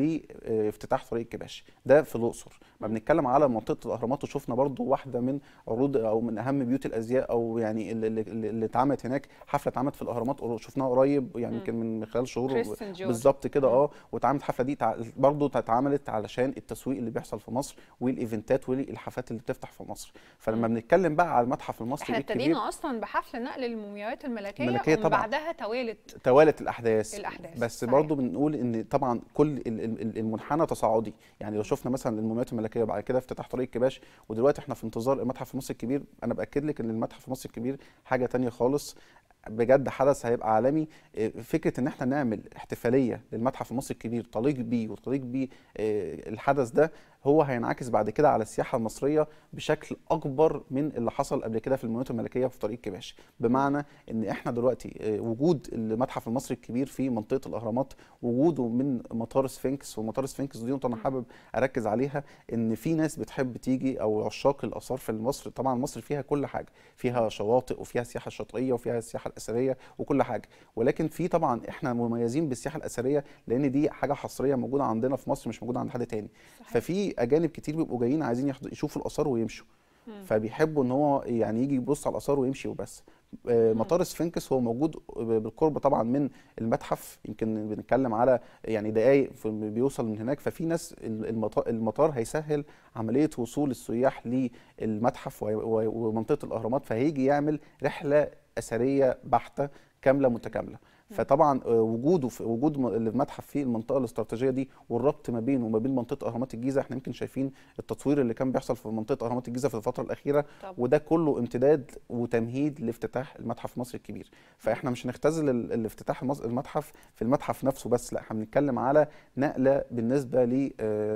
لافتتاح طريق الكباش ده في الاقصر ما بنتكلم على منطقه الاهرامات وشفنا برضو واحده من عروض او من اهم بيوت الازياء او يعني اللي, اللي اللي اتعملت هناك حفله اتعملت في الاهرامات قر- شفناها قريب يعني مم. يمكن من خلال شهور كريستيان جورج. بالظبط كده مم. اه واتعملت الحفله دي تع- برضو اتعملت علشان التسويق اللي بيحصل في مصر والايفنتات والحفلات اللي بتفتح في مصر فلما مم. بنتكلم بقى على المتحف المصري احنا الكبير ابتدينا اصلا بحفل نقل المومياوات الملكيه الملكية ومن طبعاً. بعدها توالت توالت الاحداث الأحداث، بس صحيح. برضو بنقول ان طبعا كل ال- ال- ال- المنحنى تصاعدي يعني لو شفنا مثلا المومياوات الملكيه وبعد كده افتتاح طريق الكباش ودلوقتي احنا في انتظار المتحف المصري الكبير انا باكد لك ان المتحف المصري الكبير حاجه تانية خالص بجد حدث هيبقى عالمي إيه، فكره ان احنا نعمل احتفاليه للمتحف المصري الكبير تليق بيه وتليق بيه إيه، الحدث ده هو هينعكس بعد كده على السياحه المصريه بشكل اكبر من اللي حصل قبل كده في المومياوات الملكيه وفي طريق الكباش بمعنى ان احنا دلوقتي آه، وجود المتحف المصري الكبير في منطقه الاهرامات وجوده من مطار سفنكس ومطار سفنكس دي نقطه انا حابب اركز عليها ان في ناس بتحب تيجي او عشاق الاثار في مصر طبعا مصر فيها كل حاجه فيها شواطئ وفيها سياحه شاطئيه وفيها السياحه الاثريه وكل حاجه ولكن في طبعا احنا مميزين بالسياحه الاثريه لان دي حاجه حصريه موجوده عندنا في مصر مش موجوده عند حد تاني صحيح. ففي اجانب كتير بيبقوا جايين عايزين يحض- يشوفوا الاثار ويمشوا مم. فبيحبوا ان هو يعني يجي يبص على الاثار ويمشي وبس آه، مطار سفنكس هو موجود بالقرب طبعا من المتحف يمكن بنتكلم على يعني دقائق في- بيوصل من هناك ففي ناس المطار, المطار هيسهل عمليه وصول السياح للمتحف و- و- ومنطقه الاهرامات فهيجي يعمل رحله اثريه بحته كامله متكامله فطبعا آه، وجوده في وجود م- المتحف في المنطقه الاستراتيجيه دي والربط ما بينه وما بين منطقه اهرامات الجيزه احنا يمكن شايفين التطوير اللي كان بيحصل في منطقه اهرامات الجيزه في الفتره الاخيره طبعا. وده كله امتداد وتمهيد لافتتاح المتحف المصري الكبير فاحنا مش هنختزل ال- الافتتاح المص- المتحف في المتحف نفسه بس لا احنا بنتكلم على نقله بالنسبه ل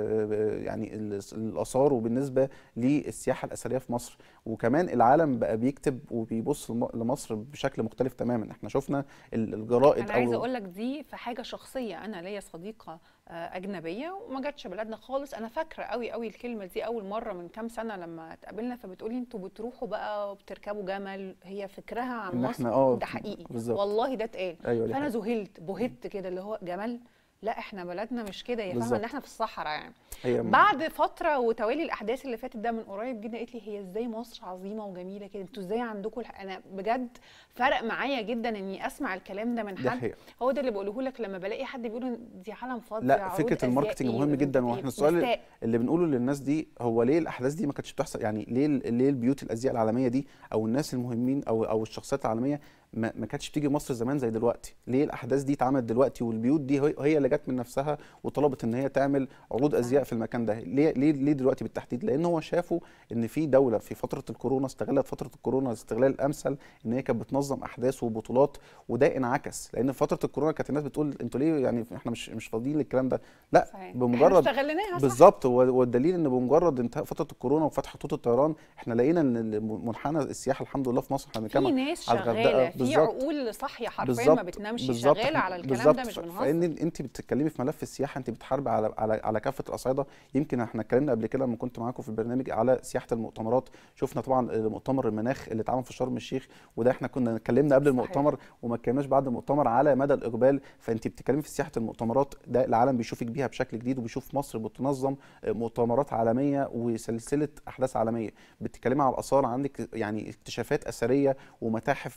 آه، يعني ال- الاثار وبالنسبه للسياحه الاثريه في مصر وكمان العالم بقى بيكتب وبيبص لم- لمصر بشكل مختلف تماما احنا شفنا ال- الجرائد انا عايزه اقول لك دي في حاجه شخصيه انا ليا صديقه آه، اجنبيه وما جاتش بلدنا خالص انا فاكره قوي قوي الكلمه دي اول مره من كام سنه لما اتقابلنا فبتقولي انتوا بتروحوا بقى وبتركبوا جمل هي فكرها عن إن مصر إحنا آه، ده حقيقي بالظبط. والله ده اتقال ايوه دي فانا حقيقة. ذهلت بهت كده اللي هو جمل لا احنا بلدنا مش كده هي فاهمه بالظبط. ان احنا في الصحراء يعني هي بعد فتره وتوالي الاحداث اللي فاتت ده من قريب جدا قالت لي هي ازاي مصر عظيمه وجميله كده انتوا ازاي عندكم الح... انا بجد فرق معايا جدا اني اسمع الكلام ده من دي حد حقيقة. هو ده اللي بقوله لك لما بلاقي حد بيقول إن دي عالم فاضي لا عروض فكره أزياء الماركتنج إيه مهم وإيه جدا وإيه، واحنا السؤال مستاء. اللي بنقوله للناس دي هو ليه الاحداث دي ما كانتش بتحصل يعني ليه ليه البيوت الازياء العالميه دي او الناس المهمين او او الشخصيات العالميه ما, ما كانتش بتيجي مصر زمان زي دلوقتي ليه الاحداث دي اتعملت دلوقتي والبيوت دي هي, هي اللي جت من نفسها وطلبت ان هي تعمل عروض ازياء في المكان ده ليه ليه ليه دلوقتي بالتحديد لان هو شافوا ان في دوله في فتره الكورونا استغلت فتره الكورونا الاستغلال الامثل ان هي كانت بتنظم احداث وبطولات وده انعكس لان في فتره الكورونا كانت الناس بتقول انتوا ليه يعني احنا مش مش فاضيين للكلام ده لا صحيح. بمجرد احنا استغلناها صح بالظبط و- والدليل ان بمجرد انتهاء فتره الكورونا وفتح خطوط الطيران احنا لقينا ان الم- منحنى السياحه الحمد لله في مصر احنا في بنتكلم ناس على الغردقة. شغاله في بالظبط. عقول صاحيه حرفيا ما بتنامش بالظبط. شغاله على الكلام بالظبط. ده مش ف- بنهزر فان انت بتتكلمي في ملف السياحه انت بتحاربي على على على كافه الاصعده يمكن احنا اتكلمنا قبل كده لما كنت معاكم في البرنامج على سياحه المؤتمرات شفنا طبعا مؤتمر المناخ اللي اتعمل في شرم الشيخ وده احنا كنا اتكلمنا قبل صحيح. المؤتمر وما اتكلمناش بعد المؤتمر على مدى الاقبال فانت بتتكلمي في سياحه المؤتمرات ده العالم بيشوفك بيها بشكل جديد وبيشوف مصر بتنظم مؤتمرات عالميه وسلسله احداث عالميه بتتكلمي على الاثار عندك يعني اكتشافات اثريه ومتاحف زي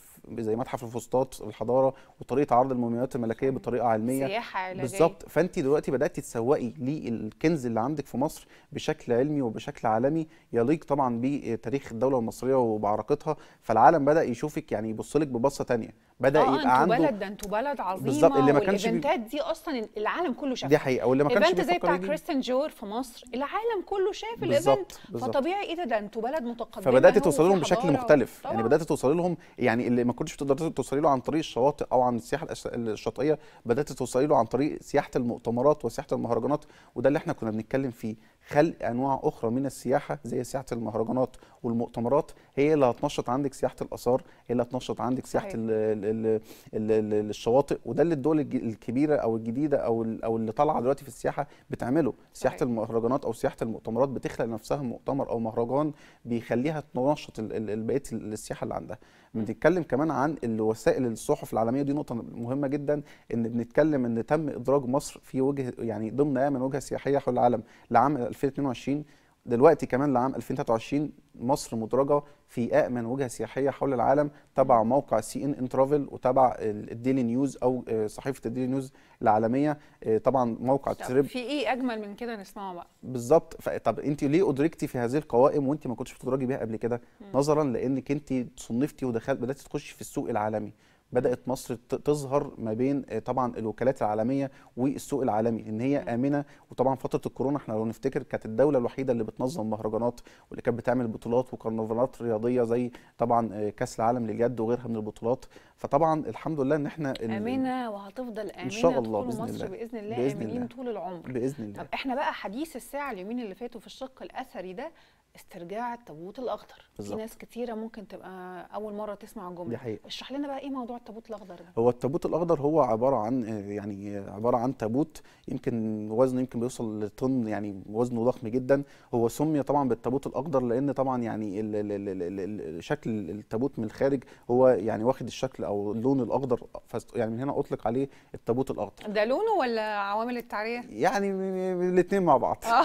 زي متحف الفسطاط الحضاره وطريقه عرض المومياوات الملكيه بطريقه علميه سياحه علاجيه بالظبط فانت دلوقتي بداتي تسوقي للكنز اللي عندك في مصر بشكل علمي وبشكل عالمي يليق طبعا بتاريخ الدوله المصريه وبعراقتها فالعالم بدا يشوفك يعني يبص لك ببصه تانية بدا اه يبقى انتوا عنده بلد ده انتوا بلد عظيمه بالظبط، اللي ما كانش بي- والايفنتات دي اصلا العالم كله شافها دي حقيقه واللي ما كانش ايفنت زي بيفكر بتاع يجي. كريستيان جور في مصر العالم كله شاف بالظبط، الايفنت بالظبط. فطبيعي ايه ده ده انتوا بلد متقدمه فبدات أهو توصلي لهم وفي بشكل حضارة. مختلف يعني طبعاً. بدات توصلي لهم يعني اللي ما كنتش بتقدري توصلي له عن طريق الشواطئ او عن السياحه الأش- الشاطئيه بدات توصلي له عن طريق سياحه المؤتمرات وسياحه المهرجانات وده اللي احنا كنا بنتكلم فيه خلق انواع اخرى من السياحه زي سياحه المهرجانات والمؤتمرات هي اللي هتنشط عندك سياحه الاثار هي اللي هتنشط عندك سياحه صحيح. ال ال ال ال ال الشواطئ وده اللي الدول الج- الكبيره او الجديده او ال- او اللي طالعه دلوقتي في السياحه بتعمله سياحه صحيح. المهرجانات او سياحه المؤتمرات بتخلق لنفسها مؤتمر او مهرجان بيخليها تنشط ال- ال- ال- بقيه ال- السياحه اللي عندها بنتكلم كمان عن الوسائل الصحف العالميه دي نقطه مهمه جدا ان بنتكلم ان تم ادراج مصر في وجه يعني ضمن امن وجهه سياحيه حول العالم لعام 2022 دلوقتي كمان لعام 2023 مصر مدرجه في امن وجهه سياحيه حول العالم تبع موقع سي ان ان ترافل وتبع ال- الديلي نيوز او آه، صحيفه الديلي نيوز العالميه آه، طبعا موقع طب تريب في ايه اجمل من كده نسمعه بقى بالظبط ف- طب انت ليه ادركتي في هذه القوائم وانت ما كنتش بتدرجي بيها قبل كده نظرا لانك انت صنفتي ودخلت بدات تخشي في السوق العالمي بدات مصر ت- تظهر ما بين آه، طبعا الوكالات العالميه والسوق العالمي ان هي امنه وطبعا فتره الكورونا احنا لو نفتكر كانت الدوله الوحيده اللي بتنظم مهرجانات واللي كانت بتعمل بطولات وكرنفالات رياضيه زي طبعا آه، كاس العالم لليد وغيرها من البطولات فطبعا الحمد لله ان احنا ال- امنه وهتفضل امنه شاء الله، تدخلوا بإذن مصر الله. باذن الله بإذن امنين الله. طول العمر باذن الله طب احنا بقى حديث الساعه اليومين اللي فاتوا في الشق الاثري ده استرجاع التابوت الاخضر في بالظبط. ناس كتيره ممكن تبقى اول مره تسمع الجمله دي حقيقة. اشرح لنا بقى ايه موضوع التابوت الاخضر ده هو التابوت الاخضر هو عباره عن آه، يعني آه، عباره عن تابوت يمكن وزنه يمكن بيوصل لطن يعني وزنه ضخم جدا هو سمي طبعا بالتابوت الاخضر لان طبعا يعني ال ال ال ال ال ال شكل التابوت من الخارج هو يعني واخد الشكل او اللون الاخضر فست- يعني من هنا اطلق عليه التابوت الاخضر ده لونه ولا عوامل التعريه يعني الاثنين مع بعض اه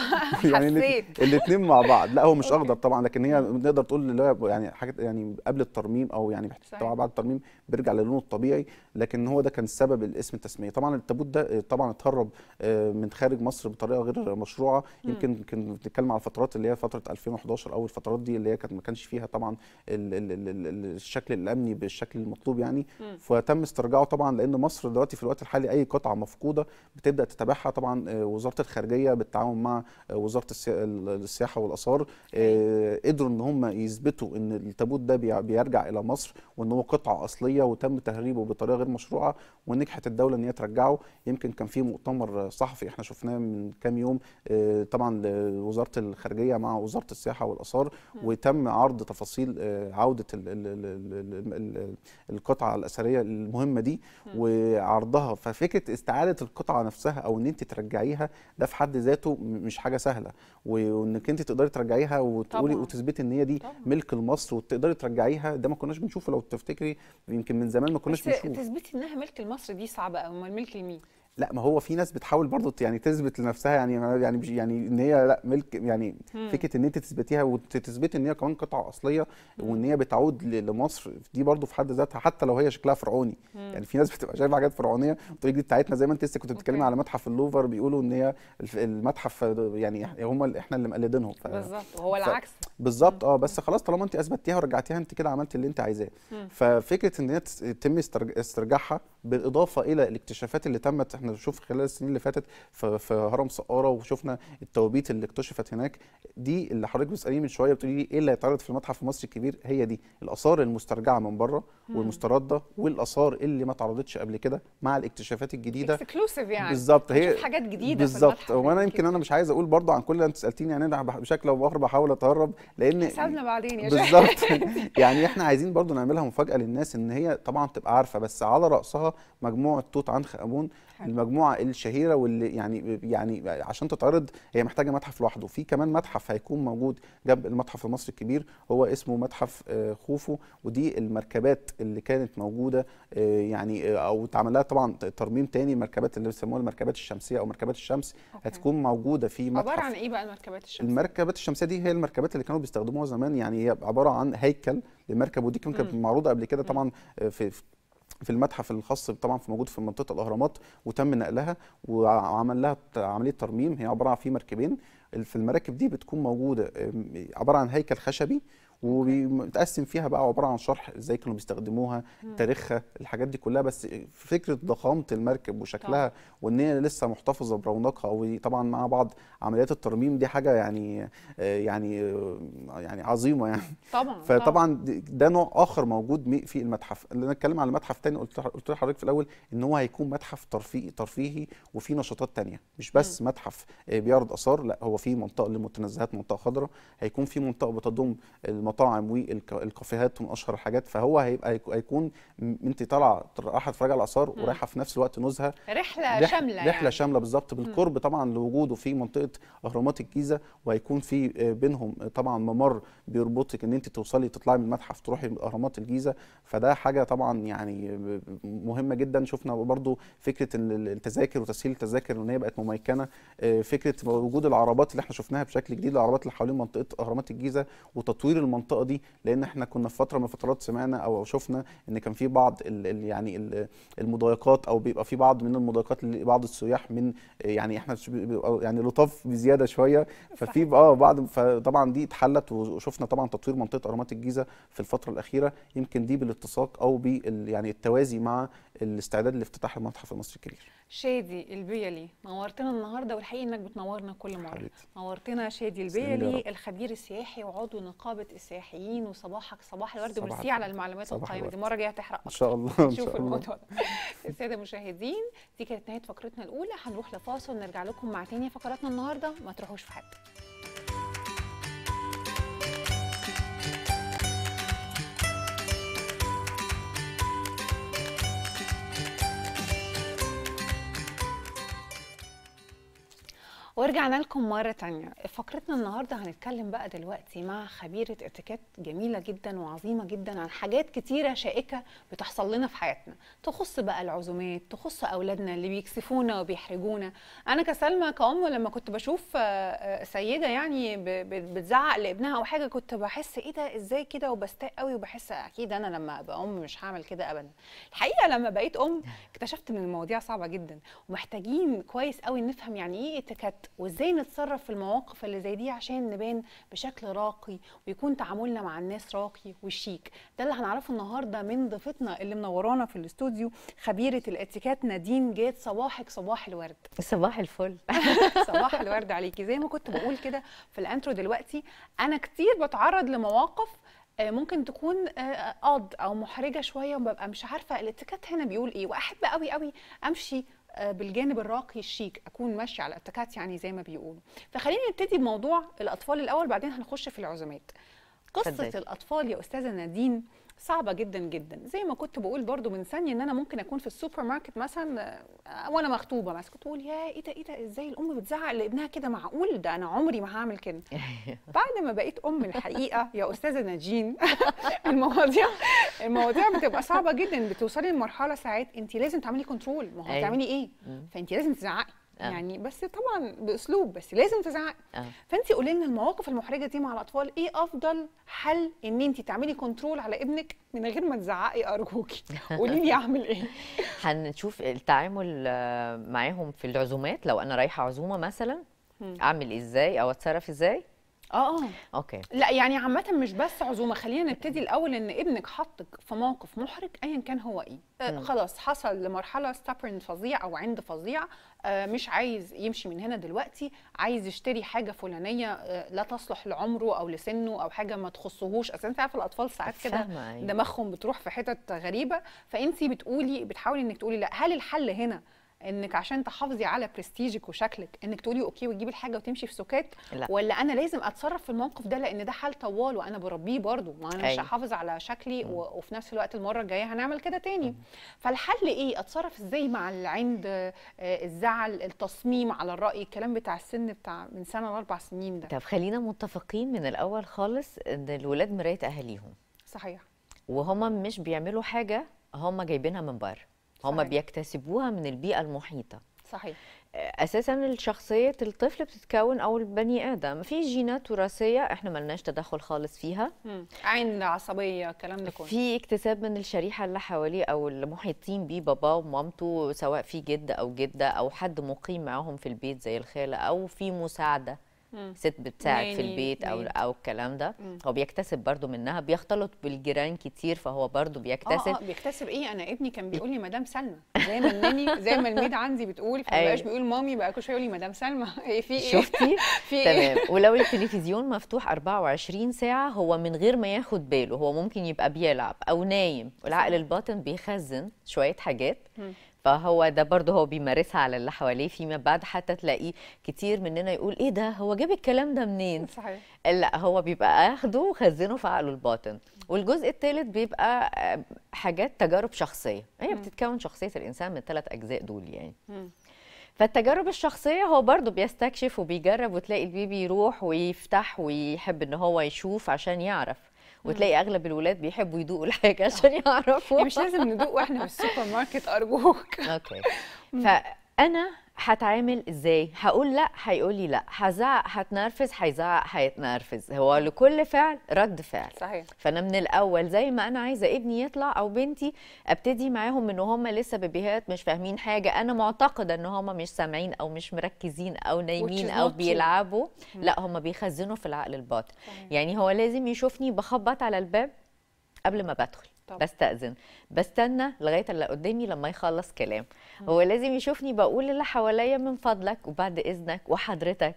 حسيت الاثنين مع بعض لا هو مش أوكي. اخضر طبعا لكن هي نقدر تقول اللي هو يعني حاجه يعني قبل الترميم او يعني صحيح. طبعا بعد الترميم بيرجع للونه الطبيعي لكن هو ده كان سبب الاسم التسميه طبعا التابوت ده آه، طبعا اتهرب آه، من خارج مصر بطريقه غير مشروعه يمكن يمكن بنتكلم على الفترات اللي هي فتره 2011 او الفترات دي اللي هي كانت ما كانش فيها طبعا ال ال ال ال ال الشكل الامني بالشكل المطلوب يعني مم. فتم استرجاعه طبعا لان مصر دلوقتي في الوقت الحالي اي قطعه مفقوده بتبدا تتابعها طبعا آه، وزاره الخارجيه بالتعاون مع آه، وزاره السيا- ال- السياحه والاثار آه، قدروا ان هم يثبتوا ان التابوت ده بيع- بيرجع الى مصر وان هو قطعه اصليه وتم تهريبه بطريقه غير مشروعه ونجحت الدوله ان هي ترجعه يمكن كان في مؤتمر صحفي احنا شفناه من كام يوم آه، طبعا لوزاره الخارجيه مع وزاره السياحه والاثار وتم عرض تفاصيل آه، عوده ال ال ال ال ال ال القطعه الاثريه المهمه دي وعرضها ففكره استعاده القطعه نفسها او ان انت ترجعيها ده في حد ذاته م- مش حاجه سهله وانك انت تقدري ترجعيها وتقولي طبعاً. وتثبتي ان هي دي طبعاً. ملك لمصر وتقدري ترجعيها ده ما كناش بنشوفه لو تفتكري يمكن من زمان ما كناش بس بنشوف تثبتي انها ملك لمصر دي صعبه قوي امال ملك لمين لا ما هو في ناس بتحاول برضه يعني تثبت لنفسها يعني يعني مش- يعني ان هي لا ملك يعني مم. فكره ان انت تثبتيها وتثبتي ان هي كمان قطعه اصليه وان هي بتعود ل- لمصر دي برضه في حد ذاتها حتى لو هي شكلها فرعوني يعني في ناس بتبقى شايفه حاجات فرعونيه وتقول دي بتاعتنا زي ما انت لسه كنت بتتكلمي أوكي. على متحف اللوفر بيقولوا ان هي الف- المتحف يعني هم اللي احنا اللي مقلدينهم ف- بالظبط وهو ف- العكس بالظبط اه بس خلاص طالما انت اثبتيها ورجعتيها انت كده عملت اللي انت عايزاه ففكره ان هي تس- يتم استرج- استرجاعها بالاضافه الى الاكتشافات اللي تمت احنا بنشوف خلال السنين اللي فاتت في, في هرم سقاره وشفنا التوابيت اللي اكتشفت هناك دي اللي حضرتك بتساليني من شويه بتقولي لي ايه اللي هيتعرض في المتحف المصري الكبير هي دي الاثار المسترجعه من بره والمسترده والاثار اللي ما اتعرضتش قبل كده مع الاكتشافات الجديده اكسكلوسيف يعني بالظبط هي هنشوف حاجات جديده في بالظبط المتحف وانا يمكن الكبير. انا مش عايز اقول برضه عن كل اللي انت سالتيني يعني انا بح- بشكل او باخر بحاول اتهرب لان حسابنا بعدين يا شيخ بالظبط يعني احنا عايزين برضو نعملها مفاجاه للناس ان هي طبعا تبقى عارفه بس على راسها مجموعه توت عنخ امون حلو. المجموعه الشهيره واللي يعني يعني عشان تتعرض هي محتاجه متحف لوحده في كمان متحف هيكون موجود جنب المتحف المصري الكبير هو اسمه متحف آه، خوفو ودي المركبات اللي كانت موجوده آه، يعني آه، او اتعمل لها طبعا ترميم تاني المركبات اللي بيسموها المركبات الشمسيه او مركبات الشمس أوكي. هتكون موجوده في متحف عباره عن ايه بقى المركبات الشمسيه المركبات الشمسيه دي هي المركبات اللي كانوا بيستخدموها زمان يعني هي عباره عن هيكل لمركب ودي كانت كانت مم. معروضه قبل كده طبعا في في المتحف الخاص طبعا في موجود في منطقه الاهرامات وتم نقلها وعمل لها ت- عمليه ترميم هي عباره عن في مركبين في المراكب دي بتكون موجوده أم، عباره عن هيكل خشبي وبيتقسم فيها بقى عباره عن شرح ازاي كانوا بيستخدموها تاريخها الحاجات دي كلها بس فكره ضخامه المركب وشكلها وان هي لسه محتفظه برونقها وطبعا مع بعض عمليات الترميم دي حاجه يعني آه، يعني آه، يعني عظيمه يعني طبعا فطبعا د- ده نوع اخر موجود مي- في المتحف اللي انا اتكلم على المتحف تاني قلت لح- قلت لحضرتك في الاول ان هو هيكون متحف ترفيهي ترفيهي وفيه نشاطات تانية مش بس متحف آه، بيعرض اثار لا هو فيه منطقه للمتنزهات منطقه خضراء هيكون في منطقه بتضم المطاعم والكافيهات من اشهر الحاجات فهو هيبقى هيك- هيكون م- انت طالعه رايحه تتفرج على الاثار ورايحه في نفس الوقت نزهه رحله رح- شامله رحله يعني. شامله بالظبط بالقرب طبعا لوجوده في منطقه اهرامات الجيزه وهيكون في آه، بينهم آه، طبعا ممر بيربطك ان انت توصلي تطلعي من المتحف تروحي اهرامات الجيزه فده حاجه طبعا يعني آه، مهمه جدا شفنا برضو فكره ال- ال- التذاكر وتسهيل التذاكر ان هي بقت مميكنه آه، فكره وجود العربات اللي احنا شفناها بشكل جديد العربات اللي حوالين منطقه اهرامات الجيزه وتطوير المنطقه دي لان احنا كنا في فتره من الفترات سمعنا او شفنا ان كان في بعض ال ال يعني ال المضايقات او بيبقى في بعض من المضايقات لبعض السياح من يعني احنا ش- بيبقى يعني لطاف بزياده شويه ففي اه بعض فطبعا دي اتحلت وشفنا طبعا تطوير منطقه اهرامات الجيزه في الفتره الاخيره يمكن دي بالاتساق او بال يعني التوازي مع الاستعداد لافتتاح المتحف المصري الكبير شادي البيلي نورتنا النهارده والحقيقه انك بتنورنا كل مره حبيبتي. نورتنا شادي تسلمي لي يا البيلي رب. الخبير السياحي وعضو نقابه السياحيين وصباحك صباح الورد صباح وميرسي على الفل. المعلومات صباح القيمه دي الورد. المره الجايه هتحرق ان شاء الله ان نشوف شاء الله الموضوع ده الساده المشاهدين دي كانت نهايه فقرتنا الاولى هنروح لفاصل نرجع لكم مع تاني فقراتنا النهارده ما تروحوش في حته ورجعنا لكم مرة تانية فقرتنا النهاردة هنتكلم بقى دلوقتي مع خبيرة اتيكيت جميلة جدا وعظيمة جدا عن حاجات كتيرة شائكة بتحصل لنا في حياتنا تخص بقى العزومات تخص أولادنا اللي بيكسفونا وبيحرجونا أنا كسلمى كأم لما كنت بشوف آه، آه، سيدة يعني ب- ب- بتزعق لابنها أو حاجة كنت بحس إيه ده إزاي كده وبستاء قوي وبحس أكيد أنا لما أبقى أم مش هعمل كده أبدا الحقيقة لما بقيت أم اكتشفت ان المواضيع صعبه جدا ومحتاجين كويس قوي نفهم يعني ايه اتيكيت وازاي نتصرف في المواقف اللي زي دي عشان نبان بشكل راقي ويكون تعاملنا مع الناس راقي وشيك ده اللي هنعرفه النهارده من ضيفتنا اللي منورانا في الاستوديو خبيره الاتيكيت نادين جيت صباحك صباح الورد صباح الفل صباح الورد عليكي زي ما كنت بقول كده في الانترو دلوقتي انا كتير بتعرض لمواقف آه، ممكن تكون آه، قاض او محرجه شويه وببقى مش عارفه الاتيكيت هنا بيقول ايه واحب قوي قوي امشي آه، بالجانب الراقي الشيك اكون ماشيه على الاتيكيت يعني زي ما بيقولوا فخلينا نبتدي بموضوع الاطفال الاول بعدين هنخش في العزومات قصه اتفضلي. الاطفال يا استاذه نادين صعبه جدا جدا زي ما كنت بقول برضو من ثانيه ان انا ممكن اكون في السوبر ماركت مثلا آه، وانا مخطوبه مثلا كنت بقول يا ايه ده ايه ده ازاي الام بتزعق لابنها كده معقول ده انا عمري ما هعمل كده بعد ما بقيت ام الحقيقه يا استاذه ناجين المواضيع المواضيع بتبقى صعبه جدا بتوصلي لمرحله ساعات انت لازم تعملي كنترول ما هو أيوة. هتعملي ايه مم. فانت لازم تزعقي آه. يعني بس طبعا باسلوب بس لازم تزعقي آه. فانت قولي لنا المواقف المحرجه دي مع الاطفال ايه افضل حل ان انت تعملي كنترول على ابنك من غير ما تزعقي ارجوكي قولي لي اعمل ايه هنشوف التعامل آه، معاهم في العزومات لو انا رايحه عزومه مثلا مم. اعمل ازاي او اتصرف ازاي اه اه اوكي لا يعني عامة مش بس عزومة خلينا نبتدي الأول إن ابنك حطك في موقف محرج أيا كان هو إيه آه مم. خلاص حصل لمرحلة stubborn فظيع أو عند فظيع آه مش عايز يمشي من هنا دلوقتي عايز يشتري حاجة فلانية آه لا تصلح لعمره أو لسنه أو حاجة ما تخصهوش أصل أنت عارفة الأطفال ساعات كده فاهمة، أيوة. دماغهم بتروح في حتت غريبة فأنت بتقولي بتحاولي إنك تقولي لا هل الحل هنا انك عشان تحافظي على برستيجك وشكلك انك تقولي اوكي وتجيبي الحاجه وتمشي في سكات لا. ولا انا لازم اتصرف في الموقف ده لان ده حال طوال وانا بربيه برضه ما انا مش أيوة. هحافظ على شكلي و... وفي نفس الوقت المره الجايه هنعمل كده تاني فالحل ايه اتصرف ازاي مع العند آه، الزعل التصميم على الراي الكلام بتاع السن بتاع من سنه لاربع سنين ده طب خلينا متفقين من الاول خالص ان الولاد مرايه اهاليهم صحيح وهم مش بيعملوا حاجه هم جايبينها من بره هم صحيح. بيكتسبوها من البيئه المحيطه صحيح اساسا الشخصيه الطفل بتتكون او البني ادم في جينات وراثيه احنا ملناش تدخل خالص فيها مم. عند عصبيه الكلام ده كله في اكتساب من الشريحه اللي حواليه او المحيطين بيه باباه ومامته سواء في جد او جده او حد مقيم معاهم في البيت زي الخاله او في مساعده مم. ست بتساعد في ناني، البيت او ناني. او الكلام ده مم. هو بيكتسب برضو منها بيختلط بالجيران كتير فهو برضو بيكتسب اه اه بيكتسب ايه انا ابني كان بيقول لي مدام سلمى زي ما الناني زي ما الميد عندي بتقول فما أيوة. بقاش بيقول مامي بقى كل شويه يقول لي مدام سلمى ايه في ايه شفتي في ايه تمام ولو التلفزيون مفتوح 24 ساعة هو من غير ما ياخد باله هو ممكن يبقى بيلعب أو نايم والعقل الباطن بيخزن شوية حاجات مم. فهو ده برضه هو بيمارسها على اللي حواليه فيما بعد حتى تلاقيه كتير مننا يقول ايه ده هو جاب الكلام ده منين صحيح لا هو بيبقى اخده وخزنه في عقله الباطن والجزء الثالث بيبقى آه، حاجات تجارب شخصيه هي بتتكون شخصيه الانسان من ثلاث اجزاء دول يعني مم. فالتجارب الشخصيه هو برضه بيستكشف وبيجرب وتلاقي البيبي يروح ويفتح ويحب ان هو يشوف عشان يعرف وتلاقي اغلب الولاد بيحبوا يدوقوا الحاجه عشان يعرفوا يعني مش لازم ندوق واحنا في السوبر ماركت ارجوك اوكي فانا هتعامل ازاي هقول لا هيقول لي لا هزعق هتنرفز هيزعق هيتنرفز هو لكل فعل رد فعل صحيح فانا من الاول زي ما انا عايزه ابني يطلع او بنتي ابتدي معاهم ان هم لسه بيبيهات مش فاهمين حاجه انا معتقده ان هم مش سامعين او مش مركزين او نايمين is او not true. بيلعبوا لا هم بيخزنوا في العقل الباطن صحيح. يعني هو لازم يشوفني بخبط على الباب قبل ما بدخل طبعا. بستأذن بستنى لغايه اللي قدامي لما يخلص كلام هو لازم يشوفني بقول اللي حواليا من فضلك وبعد اذنك وحضرتك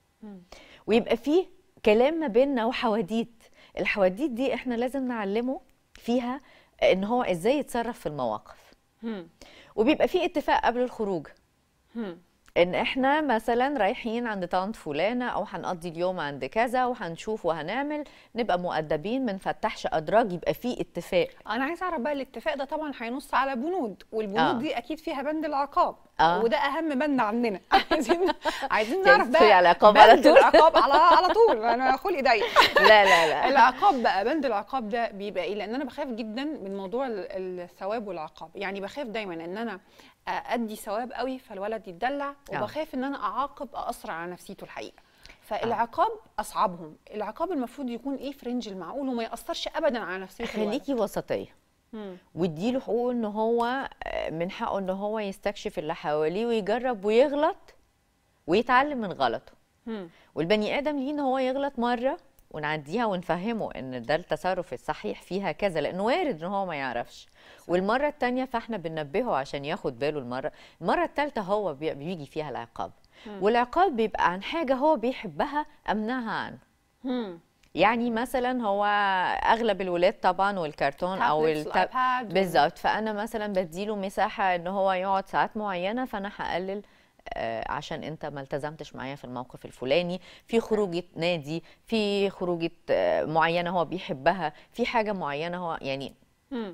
ويبقى فيه كلام ما بيننا وحواديت الحواديت دي احنا لازم نعلمه فيها ان هو ازاي يتصرف في المواقف مم. وبيبقى فيه اتفاق قبل الخروج مم. ان احنا مثلا رايحين عند طنط فلانه او هنقضي اليوم عند كذا وهنشوف وهنعمل نبقى مؤدبين ما نفتحش ادراج يبقى فيه اتفاق انا عايزه اعرف بقى الاتفاق ده طبعا هينص على بنود والبنود آه. دي اكيد فيها بند العقاب آه. وده اهم بند عندنا عايزين عايزين يعني نعرف تدخلي بقى على العقاب على بند طول؟ العقاب على على طول انا خلقي ضيق لا لا لا العقاب بقى بند العقاب ده بيبقى ايه لان انا بخاف جدا من موضوع ال- الثواب والعقاب يعني بخاف دايما ان انا ادي ثواب قوي فالولد يتدلع آه. وبخاف ان انا اعاقب ااسرع على نفسيته الحقيقه فالعقاب اصعبهم العقاب المفروض يكون ايه في رينج المعقول وما ياثرش ابدا على نفسيه الولد خليكي وسطيه مم. واديله حقوق ان هو آه، من حقه ان هو يستكشف اللي حواليه ويجرب ويغلط ويتعلم من غلطه مم. والبني ادم ليه ان هو يغلط مره ونعديها ونفهمه ان ده التصرف الصحيح فيها كذا لانه وارد ان هو ما يعرفش والمره الثانيه فاحنا بننبهه عشان ياخد باله المره المره الثالثه هو بي- بيجي فيها العقاب والعقاب بيبقى عن حاجه هو بيحبها امنعها عنه مم. يعني مثلا هو اغلب الولاد طبعا والكرتون او تابلتس التاب والآيباد بالظبط فانا مثلا بديله مساحه ان هو يقعد ساعات معينه فانا هقلل آه، عشان انت ما التزمتش معايا في الموقف الفلاني في خروجه نادي في خروجه آه، معينه هو بيحبها في حاجه معينه هو يعني مم.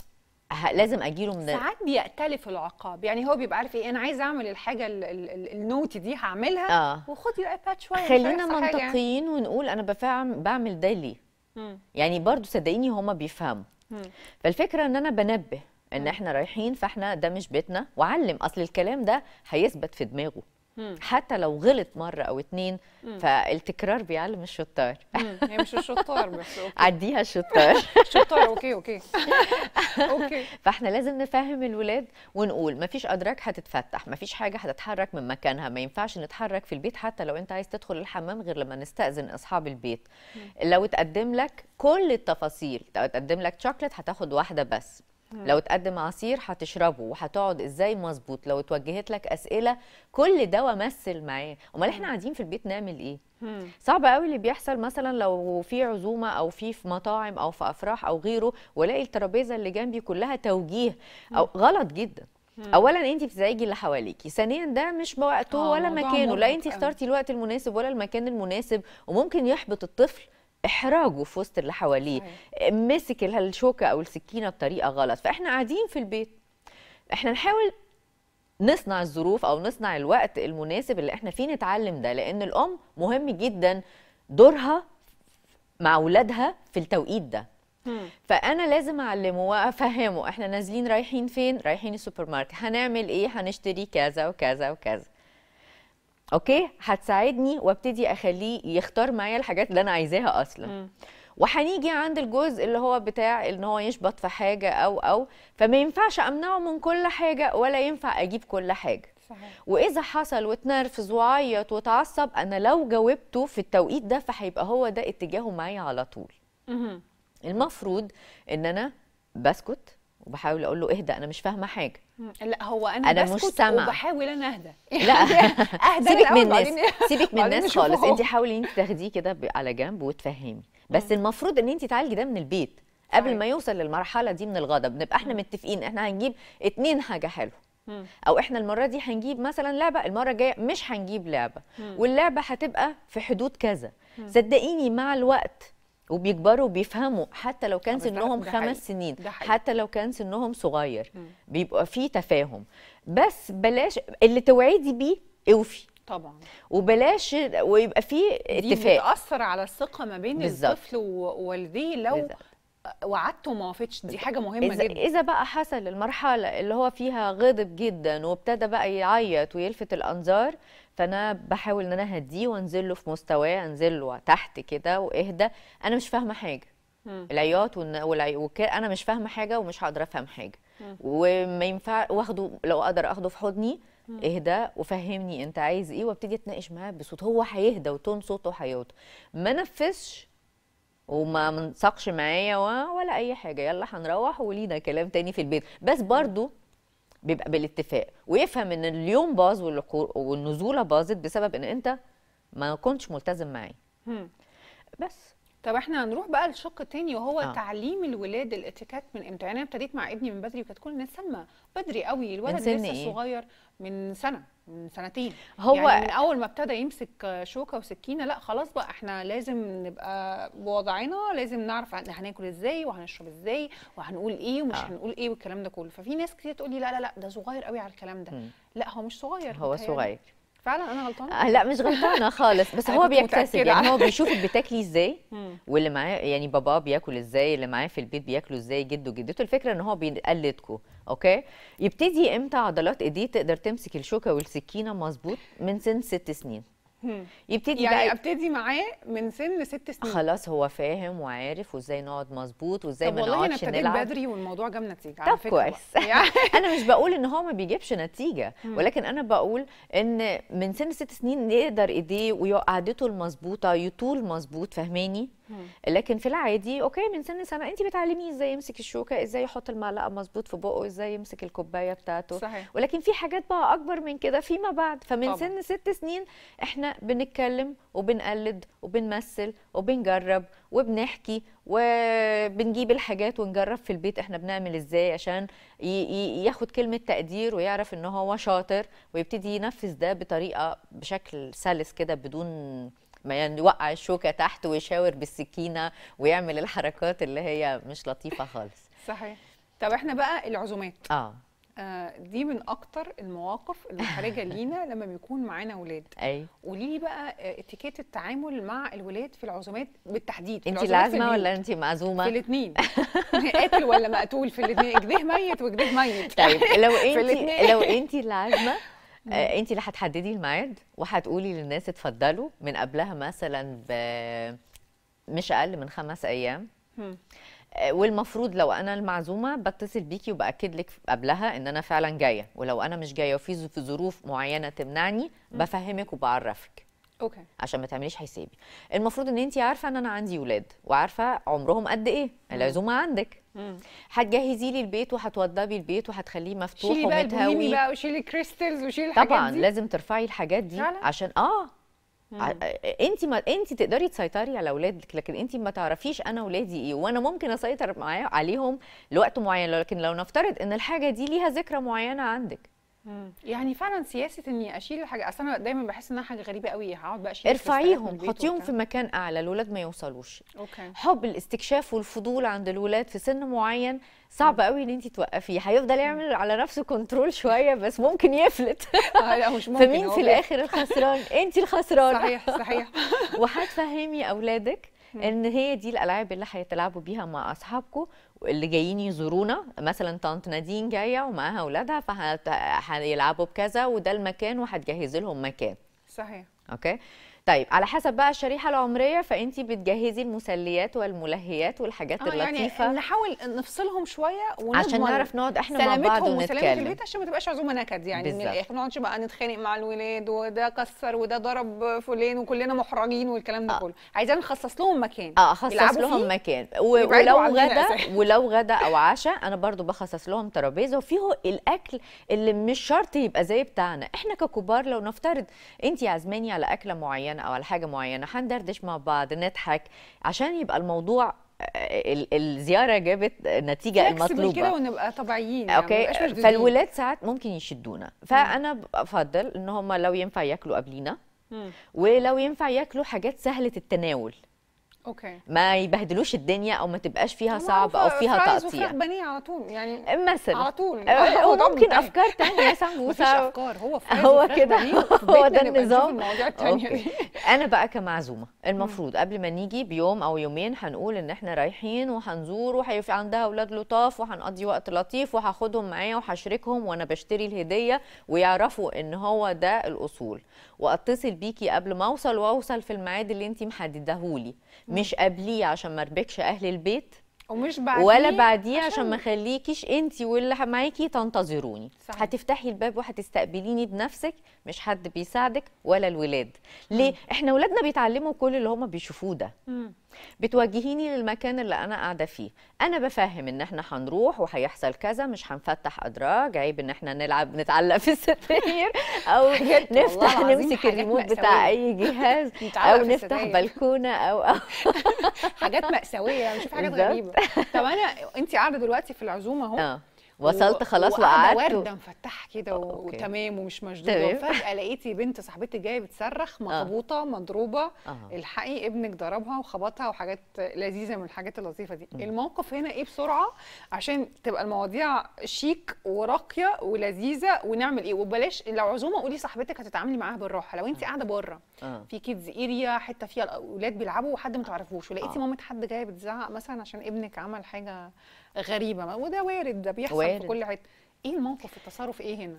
ه- لازم اجيله من ساعات بيأتلف العقاب يعني هو بيبقى عارف ايه انا عايز اعمل الحاجه ال- ال- ال- النوتي دي هعملها اه وخدي الايباد شويه مش خلينا هيحصل حاجة يعني. منطقيين ونقول انا بفعل بعمل ده ليه مم. يعني برضو صدقيني هما بيفهموا مم. فالفكره ان انا بنبه ان احنا رايحين فاحنا ده مش بيتنا وعلم اصل الكلام ده هيثبت في دماغه مم. حتى لو غلط مره او اتنين فالتكرار بيعلم الشطار مم. هي مش الشطار بس اوكي عديها الشطار الشطار اوكي اوكي اوكي فاحنا لازم نفهم الولاد ونقول مفيش ادراك هتتفتح مفيش حاجه هتتحرك من مكانها ما ينفعش نتحرك في البيت حتى لو انت عايز تدخل الحمام غير لما نستاذن اصحاب البيت لو اتقدم لك كل التفاصيل لو اتقدم لك شوكليت هتاخد واحده بس لو اتقدم عصير هتشربه وهتقعد ازاي مظبوط لو اتوجهت لك اسئله كل ده ومثل معاه امال احنا قاعدين في البيت نعمل ايه مم. صعب قوي اللي بيحصل مثلا لو في عزومه او في في مطاعم او في افراح او غيره والاقي الترابيزه اللي جنبي كلها توجيه او غلط جدا اولا انت بتزعجي اللي حواليكي ثانيا ده مش وقته آه، ولا موضوع مكانه لا مرهق انت أوي. اخترتي الوقت المناسب ولا المكان المناسب وممكن يحبط الطفل احراجه في وسط اللي حواليه صحيح. مسك ال- الشوكه او السكينه بطريقه غلط فاحنا قاعدين في البيت احنا نحاول نصنع الظروف او نصنع الوقت المناسب اللي احنا فيه نتعلم ده لان الام مهم جدا دورها مع اولادها في التوقيت ده مم. فانا لازم اعلمه وافهمه احنا نازلين رايحين فين رايحين السوبر ماركت هنعمل ايه هنشتري كذا وكذا وكذا اوكي هتساعدني وابتدي اخليه يختار معايا الحاجات اللي انا عايزاها اصلا مم. وهنيجي عند الجزء اللي هو بتاع ان هو يشبط في حاجه او او فما ينفعش امنعه من كل حاجه ولا ينفع اجيب كل حاجه صحيح واذا حصل واتنرفز وعيط واتعصب انا لو جاوبته في التوقيت ده فهيبقى هو ده اتجاهه معايا على طول مهم. المفروض ان انا بسكت وبحاول اقول له اهدى انا مش فاهمه حاجه مم. لا هو انا, أنا مش بسكت سامعة. وبحاول انا اهدى لا اهدى سيبك الأول من الناس بعدين- سيبك من بعدين الناس نشوف خالص هو. انت حاولي انت تاخديه كده ب- على جنب وتفهمي بس المفروض ان انت تعالجي ده من البيت قبل صحيح. ما يوصل للمرحله دي من الغضب نبقى احنا متفقين احنا هنجيب اتنين حاجه حلوه مم. او احنا المره دي هنجيب مثلا لعبه المره الجايه مش هنجيب لعبه واللعبه هتبقى في حدود كذا صدقيني مع الوقت وبيكبروا وبيفهموا حتى لو كان آه، بس ده- سنهم ده حقيقي. خمس سنين ده حقيقي. حتى لو كان سنهم صغير بيبقى فيه تفاهم بس بلاش اللي توعدي بيه اوفي طبعا وبلاش ويبقى فيه دي اتفاق بتاثر على الثقه ما بين بالظبط. الطفل ووالديه لو بالظبط. وعدته وما وافقش دي حاجه مهمه إذا, جدا إذا بقى حصل المرحلة اللي هو فيها غضب جدا وابتدى بقى يعيط ويلفت الأنظار فأنا بحاول إن أنا أهديه وأنزل له في مستواه أنزل له تحت كده وإهدى أنا مش فاهمة حاجة مم. العياط والن- والعي... وك... أنا مش فاهمة حاجة ومش هقدر أفهم حاجة وما ينفع واخده لو أقدر أخده في حضني اهدى وفهمني انت عايز ايه وابتدي اتناقش معاه بصوت هو هيهدى وتون صوته هيوطى ما نفذش وما منسقش معايا و- ولا اي حاجه يلا هنروح ولينا كلام تاني في البيت بس برضو بيبقى بالاتفاق ويفهم ان اليوم باظ والقو- والنزوله باظت بسبب ان انت ما كنتش ملتزم معايا مم. بس طب احنا هنروح بقى لشق تاني وهو آه. آه. تعليم الولاد الاتيكيت من امتى يعني انا ابتديت مع ابني من بدري وكانت كل الناس سلمى بدري قوي الولد سن لسه إيه؟ صغير من سنه من سنتين هو- يعني من اول ما ابتدى يمسك شوكه وسكينه لا خلاص بقى احنا لازم نبقى بوضعنا لازم نعرف هن- هناكل ازاي وهنشرب ازاي وهنقول ايه ومش آه. آه. هنقول ايه والكلام ده كله ففي ناس كتير تقول لي لا لا لا ده صغير قوي على الكلام ده مم. لا هو مش صغير هو متهيألي. صغير فعلا انا غلطانه آه لا مش غلطانه خالص بس أنا هو كنت بيكتسب متأكدة. يعني هو بيشوفك بتاكلي ازاي مم. واللي معاه يعني باباه بياكل ازاي اللي معاه في البيت بياكلوا ازاي جده وجدته الفكره ان هو بيقلدكم اوكي يبتدي امتى عضلات ايديه تقدر تمسك الشوكه والسكينه مظبوط من سن ست سنين مم. يبتدي يعني بقى ابتدي معاه من سن ست سنين خلاص هو فاهم وعارف وازاي نقعد مظبوط وازاي طب ما والله انا نقعدش ابتديت نلعب بدري والموضوع جاب نتيجه طب على فكره كويس بقى. يعني انا مش بقول ان هو ما بيجيبش نتيجه ولكن انا بقول ان من سن ست سنين يقدر ايديه وقعدته المظبوطه يطول مظبوط فاهماني لكن في العادي اوكي من سن سنه انت بتعلميه ازاي يمسك الشوكه ازاي يحط المعلقه مظبوط في بقه ازاي يمسك الكوبايه بتاعته صحيح. ولكن في حاجات بقى اكبر من كده فيما بعد فمن طبعا. سن ست سنين احنا بنتكلم وبنقلد وبنمثل وبنجرب وبنحكي وبنجيب الحاجات ونجرب في البيت احنا بنعمل ازاي عشان ي- ي- ياخد كلمة تقدير ويعرف ان هو شاطر ويبتدي ينفذ ده بطريقة بشكل سلس كده بدون ما يعني يوقع الشوكة تحت ويشاور بالسكينة ويعمل الحركات اللي هي مش لطيفة خالص صحيح طب احنا بقى العزومات اه آه دي من اكتر المواقف المحرجه لينا لما بيكون معانا اولاد اي قولي لي بقى آه، اتيكيت التعامل مع الولاد في العزومات بالتحديد في انت العزومات في العازمة البيوت. ولا انت في معزومة الاثنين قاتل ولا مقتول في الاثنين اجده ميت واجده ميت طيب لو في انت الاتنين. لو انت اللي عازمه آه، انت اللي هتحددي الميعاد وهتقولي للناس اتفضلوا من قبلها مثلا ب مش اقل من خمس ايام مم. آه، والمفروض لو انا المعزومه بتصل بيكي وباكد لك قبلها ان انا فعلا جايه ولو انا مش جايه وفي ظ- في ظروف معينه تمنعني بفهمك وبعرفك اوكي عشان ما تعمليش حسابي المفروض ان انت عارفه ان انا عندي ولاد وعارفه عمرهم قد ايه العزومه عندك مم. هتجهزي لي البيت وهتوضبي البيت وهتخليه مفتوح شيلي بقى البوهيمي ومتهوي بقى وشيلي الكريستلز وشيلي الحاجات طبعا دي لازم ترفعي الحاجات دي فعلا؟ عشان اه انت ما انت تقدري تسيطري على اولادك لكن انت ما تعرفيش انا اولادي ايه وانا ممكن اسيطر معايا عليهم لوقت معين لكن لو نفترض ان الحاجه دي ليها ذكرى معينه عندك يعني فعلا سياسه اني اشيل الحاجه اصل انا دايما بحس انها حاجه غريبه قوي هقعد بقى اشيل الكريستالات من ارفعيهم البيت حطيهم وبتاع. في مكان اعلى الولاد ما يوصلوش اوكي حب الاستكشاف والفضول عند الولاد في سن معين صعب قوي ان انت توقفيه هيفضل يعمل على نفسه كنترول شويه بس ممكن يفلت آه، لا مش ممكن فمين هو في بي- الاخر الخسران انت الخسرانه صحيح صحيح وهتفهمي اولادك ان هي دي الالعاب اللي هيتلعبوا بيها مع اصحابكم اللي جايين يزورونا مثلا طنط نادين جايه ومعاها اولادها فهيلعبوا بكذا وده المكان وهتجهزي لهم مكان صحيح اوكي طيب على حسب بقى الشريحه العمريه فانت بتجهزي المسليات والملهيات والحاجات اه يعني اللطيفه نحاول نفصلهم شويه ونضمن عشان نعرف نقعد احنا مع بعض سلامتهم وسلامه ونتكلم البيت عشان ما تبقاش عزومه نكد يعني من بالظبط. الاخر ما نقعدش بقى نتخانق مع الولاد وده كسر وده ضرب فلان وكلنا محرجين والكلام ده آه. كله عايزين نخصص لهم مكان اه اخصص يلعبوا لهم فيه مكان و- ويبعدوا ولو عننا غدا أساساً. ولو غدا او عشاء انا برضو بخصص لهم ترابيزه وفيه الاكل اللي مش شرط يبقى زي بتاعنا احنا ككبار لو نفترض انت عزماني على اكله معينه او على حاجه معينه هندردش مع بعض نضحك عشان يبقى الموضوع آه، ال- الزياره جابت النتيجه flexible المطلوبه كده ونبقى طبيعيين يعني ما اوكي نبقاش مشدودين. فالولاد ساعات ممكن يشدونا فانا بفضل ان هم لو ينفع ياكلوا قبلينا مم. ولو ينفع ياكلوا حاجات سهله التناول اوكي ما يبهدلوش الدنيا او ما تبقاش فيها طب صعب او معروفة فيها فرايز تقطيع وفراخ بانيه على طول يعني مثلا على طول آه، هو ده وممكن منتهي. افكار تانية مفيش سمبوسه افكار هو فرايز هو وفراخ كده. بانيه وفي هو بيتنا ده نبقى نشوف النظام. المواضيع التانية أوكي. دي انا بقى كمعزومه المفروض قبل ما نيجي بيوم او يومين هنقول ان احنا رايحين وهنزور وهيبقى عندها اولاد لطاف وهنقضي وقت لطيف وهاخدهم معايا وهشاركهم وانا بشتري الهديه ويعرفوا ان هو ده الاصول واتصل بيكي قبل ما اوصل واوصل في الميعاد اللي انت محددهولي مش قبليه عشان ما اربكش اهل البيت ومش بعديه ولا بعديه عشان ما اخليكيش انت واللي معاكي تنتظروني صحيح. هتفتحي الباب وهتستقبليني بنفسك مش حد بيساعدك ولا الولاد ليه احنا ولادنا بيتعلموا كل اللي هم بيشوفوه ده مم. بتوجهيني للمكان اللي انا قاعده فيه انا بفهم ان احنا هنروح وهيحصل كذا مش هنفتح ادراج عيب ان احنا نلعب نتعلق في الستاير او حاجات والله نفتح العظيم نمسك حاجات الريموت مأساوية. بتاع اي جهاز نتعلق او في نفتح الستاير. بلكونه او او حاجات مأساوية بشوف حاجات بالظبط. غريبة طب انا انت قاعدة دلوقتي في العزومة اهو اه وصلت و- خلاص وقاعدة وقعدت و- وردة مفتحة كده و- أوكي. وتمام ومش مشدودة تمام. وفجأة لقيتي بنت صاحبتي جاية بتصرخ مخبوطة مضروبة آه. الحقي ابنك ضربها وخبطها وحاجات لذيذة من الحاجات اللطيفة دي الموقف هنا ايه بسرعة عشان تبقى المواضيع شيك وراقية ولذيذة ونعمل ايه وبلاش لو عزومة قولي صاحبتك هتتعاملي معاها بالراحة لو انت قاعدة بره آه. في كيدز اريا حته فيها الاولاد بيلعبوا وحد ما تعرفوش ولقيتي آه. مامة حد جايه بتزعق مثلا عشان ابنك عمل حاجه غريبه وده وارد ده بيحصل وارد. في كل حته ايه الموقف التصرف ايه هنا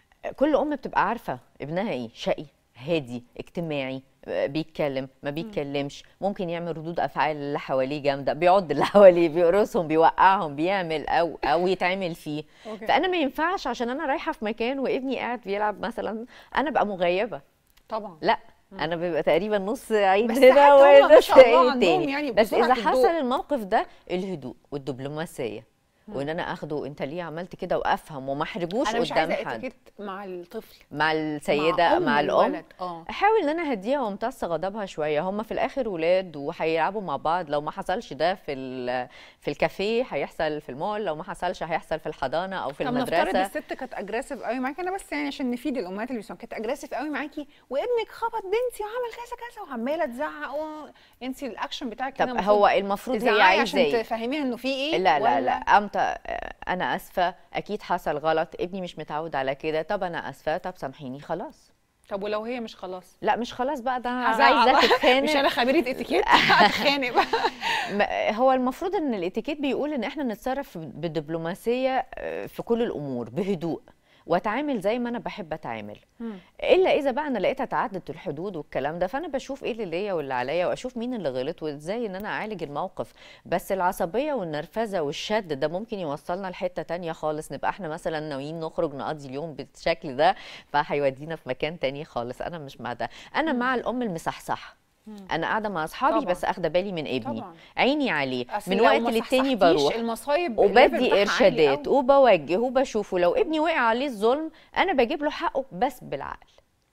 كل ام بتبقى عارفه ابنها ايه شقي هادي اجتماعي آه، بيتكلم ما بيتكلمش ممكن يعمل ردود افعال اللي حواليه جامده بيعض اللي حواليه بيقرصهم بيوقعهم بيعمل او او يتعمل فيه أوكي. فانا ما ينفعش عشان انا رايحه في مكان وابني قاعد بيلعب مثلا انا بقى مغيبه طبعا لا انا بيبقى تقريبا نص عين بس هنا حتى هم ما ونص شاء الله عين عندهم تاني يعني بس بسرعة اذا حصل الضوء. الموقف ده الهدوء والدبلوماسيه وان انا اخده انت ليه عملت كده وافهم وما احرجوش انا مش قدام عايزه حد اتيكيت مع الطفل مع السيده أم مع, الام الولد. اه احاول ان انا اهديها وامتص غضبها شويه هم في الاخر ولاد وهيلعبوا مع بعض لو ما حصلش ده في ال- في الكافيه هيحصل في المول لو ما حصلش هيحصل في الحضانه او في طب نفترض المدرسه الست كانت اجريسيف قوي معاكي انا بس يعني عشان نفيد الامهات اللي بيسمعوا كانت اجريسيف قوي معاكي وابنك خبط بنتي وعمل كذا كذا وعماله تزعق و- انت الاكشن بتاعك طب هو المفروض هي تزعقي عايزه عشان ايه تفهميها انه في ايه لا لا ولا- لا امتى انا اسفه اكيد حصل غلط ابني مش متعود على كده طب انا اسفه طب سامحيني خلاص طب ولو هي مش خلاص لا مش خلاص بقى ده هزعق عايزه بقى. تتخانق مش انا خبيره اتيكيت هتخانق بقى ما- هو المفروض ان الاتيكيت بيقول ان احنا نتصرف بدبلوماسيه آه، في كل الامور بهدوء واتعامل زي ما انا بحب اتعامل الا اذا بقى انا لقيتها تعدت الحدود والكلام ده فانا بشوف ايه اللي ليا واللي عليا واشوف مين اللي غلط وازاي ان انا اعالج الموقف بس العصبيه والنرفزه والشد ده ممكن يوصلنا لحته تانية خالص نبقى احنا مثلا ناويين نخرج نقضي اليوم بالشكل ده فهيودينا في مكان تاني خالص انا مش مع ده انا مع الام المصحصح انا قاعده مع اصحابي طبعاً. بس اخده بالي من ابني طبعاً. عيني عليه أصل من لو وقت ما للتاني صحصحتيش بروح المصايب الليفل وبدي بتاعها عالي ارشادات قوي. وبوجه وبشوفه لو ابني وقع عليه الظلم انا بجيب له حقه بس بالعقل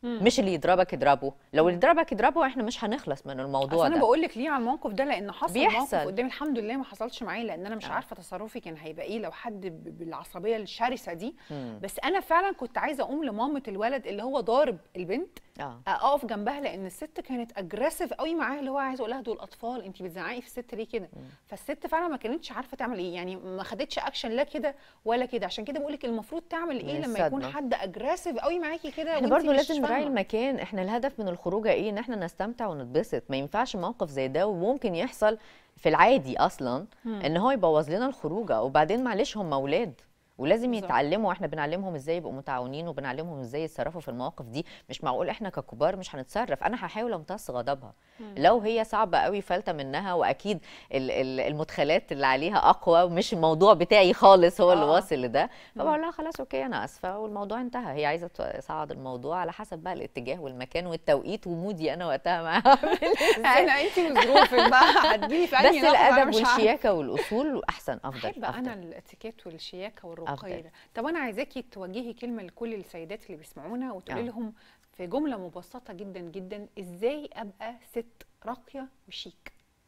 مش اللي يضربك يضربه لو اللي يضربك يضربه احنا مش هنخلص من اصل الموضوع انا ده بقول لك ليه على الموقف ده لان حصل بيحصل. موقف قدامي الحمد لله ما حصلش معايا لان انا مش آه. عارفه تصرفي كان هيبقى ايه لو حد ب- بالعصبيه الشرسه دي مم. بس انا فعلا كنت عايزه اقوم لمامه الولد اللي هو ضارب البنت اه اقف جنبها لان الست كانت اجريسيف قوي معاها اللي هو عايزه اقول لها دول اطفال انت بتزعقي في الست ليه كده فالست فعلا ما كانتش عارفه تعمل ايه يعني ما خدتش اكشن لا كده ولا كده عشان كده بقول لك المفروض تعمل ايه من لما يكون الصدمة. حد اجريسيف قوي معاكي كده احنا وانتي برضو مش لازم نراعي فاهمة. المكان احنا الهدف من الخروجه ايه ان احنا نستمتع ونتبسط ما ينفعش موقف زي ده وممكن يحصل في العادي اصلا ان هو يبوظ لنا الخروجه وبعدين معلش هم اولاد ولازم بالظبط. يتعلموا احنا بنعلمهم ازاي يبقوا متعاونين وبنعلمهم ازاي يتصرفوا في المواقف دي مش معقول احنا ككبار مش هنتصرف انا هحاول امتص غضبها لو هي صعبه قوي فلتة منها واكيد ال- ال- المدخلات اللي عليها اقوى ومش الموضوع بتاعي خالص هو اللي آه. واصل لده فبقول لها خلاص اوكي انا اسفه والموضوع انتهى هي عايزه تصعد الموضوع على حسب بقى الاتجاه والمكان والتوقيت ومودي انا وقتها معاها انا انت وظروفك بقى هتجيلي في بس أي لحظة، أنا الادب مش عارفة. والشياكه والاصول احسن افضل احب انا أفضل. الاتيكيت والشياكه والرقي أفضل. ده طب انا عايزاكي توجهي كلمه لكل السيدات اللي بيسمعونا وتقولي آه. لهم في جمله مبسطه جدا جدا ازاي ابقى ست راقيه وشيك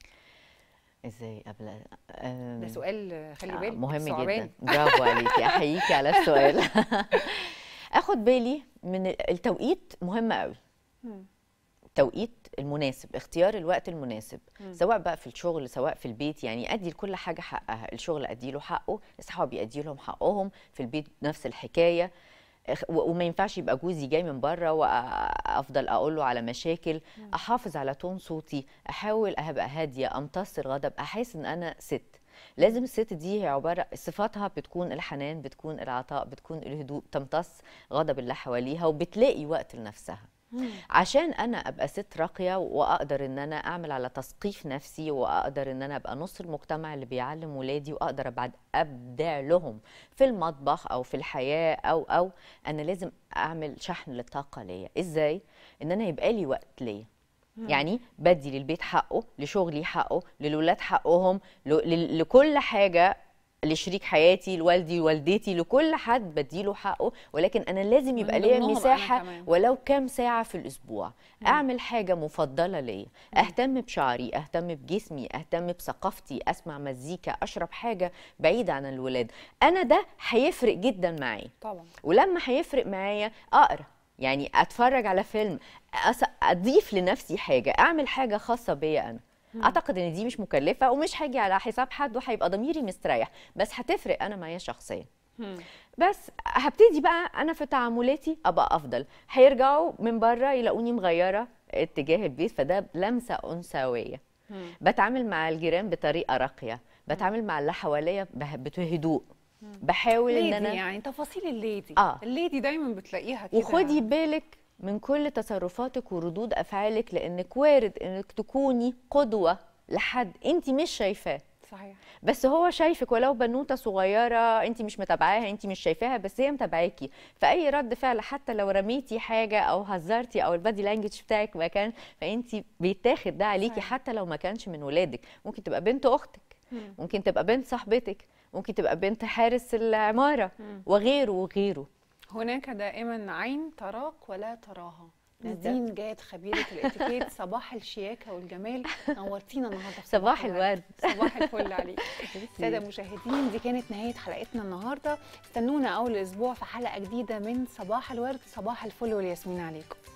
ازاي قبل ده سؤال خلي آه، بالك مهم صعبان. جدا برافو عليكي احييكي على السؤال اخد بالي من التوقيت مهم قوي مم. التوقيت المناسب اختيار الوقت المناسب مم. سواء بقى في الشغل سواء في البيت يعني ادي لكل حاجه حقها الشغل ادي له حقه اصحابي ادي لهم حقهم في البيت نفس الحكايه اخ- و- وما ينفعش يبقى جوزي جاي من بره وافضل اقول له على مشاكل احافظ على تون صوتي احاول ابقى هاديه امتص الغضب احس ان انا ست لازم الست دي هي عباره صفاتها بتكون الحنان بتكون العطاء بتكون الهدوء تمتص غضب اللي حواليها وبتلاقي وقت لنفسها عشان انا ابقى ست راقيه واقدر ان انا اعمل على تثقيف نفسي واقدر ان انا ابقى نص المجتمع اللي بيعلم ولادي واقدر ابعد ابدع لهم في المطبخ او في الحياه او او انا لازم اعمل شحن للطاقه ليا ازاي ان انا يبقى لي وقت ليا يعني بدي للبيت حقه لشغلي حقه للولاد حقهم ل- ل- لكل حاجه لشريك حياتي لوالدي لوالدتي لكل حد بديله حقه ولكن انا لازم من يبقى ليا ضمنهم أنا مساحه كمان. ولو كام ساعة في الأسبوع أعمل حاجة مفضلة ليا أهتم بشعري أهتم بجسمي أهتم بثقافتي أسمع مزيكا أشرب حاجة بعيدة عن الولاد أنا ده هيفرق جدا معايا طبعا ولما هيفرق معايا أقرأ يعني أتفرج على فيلم أس- أضيف لنفسي حاجة أعمل حاجة خاصة بيا أنا اعتقد ان دي مش مكلفه ومش هاجي على حساب حد وهيبقى ضميري مستريح بس هتفرق انا معايا شخصيا مم. بس هبتدي بقى انا في تعاملاتي ابقى افضل هيرجعوا من بره يلاقوني مغيره اتجاه البيت فده لمسه انثويه مم. بتعامل مع الجيران بطريقه راقيه بتعامل مع اللي حواليا به- بهدوء بحاول ان ليدي انا يعني تفاصيل الليدي آه. الليدي دايما بتلاقيها كده وخدي بالك من كل تصرفاتك وردود افعالك لانك وارد انك تكوني قدوه لحد انت مش شايفاه صحيح بس هو شايفك ولو بنوته صغيره انت مش متابعاها انت مش شايفاها بس هي متابعاكي فاي رد فعل حتى لو رميتي حاجه او هزرتي او البادي لانجوج بتاعك ما كان فانت بيتاخد ده عليكي صحيح. حتى لو ما كانش من ولادك ممكن تبقى بنت اختك مم. ممكن تبقى بنت صاحبتك ممكن تبقى بنت حارس العماره مم. وغيره وغيره هناك دائما عين تراك ولا تراها بالظبط. نادين جاد خبيرة الاتيكيت صباح الشياكة والجمال نورتينا النهارده في صباح الورد صباح الفل عليك سادة المشاهدين دي كانت نهاية حلقتنا النهارده استنونا أول أسبوع في حلقة جديدة من صباح الورد صباح الفل والياسمين عليكم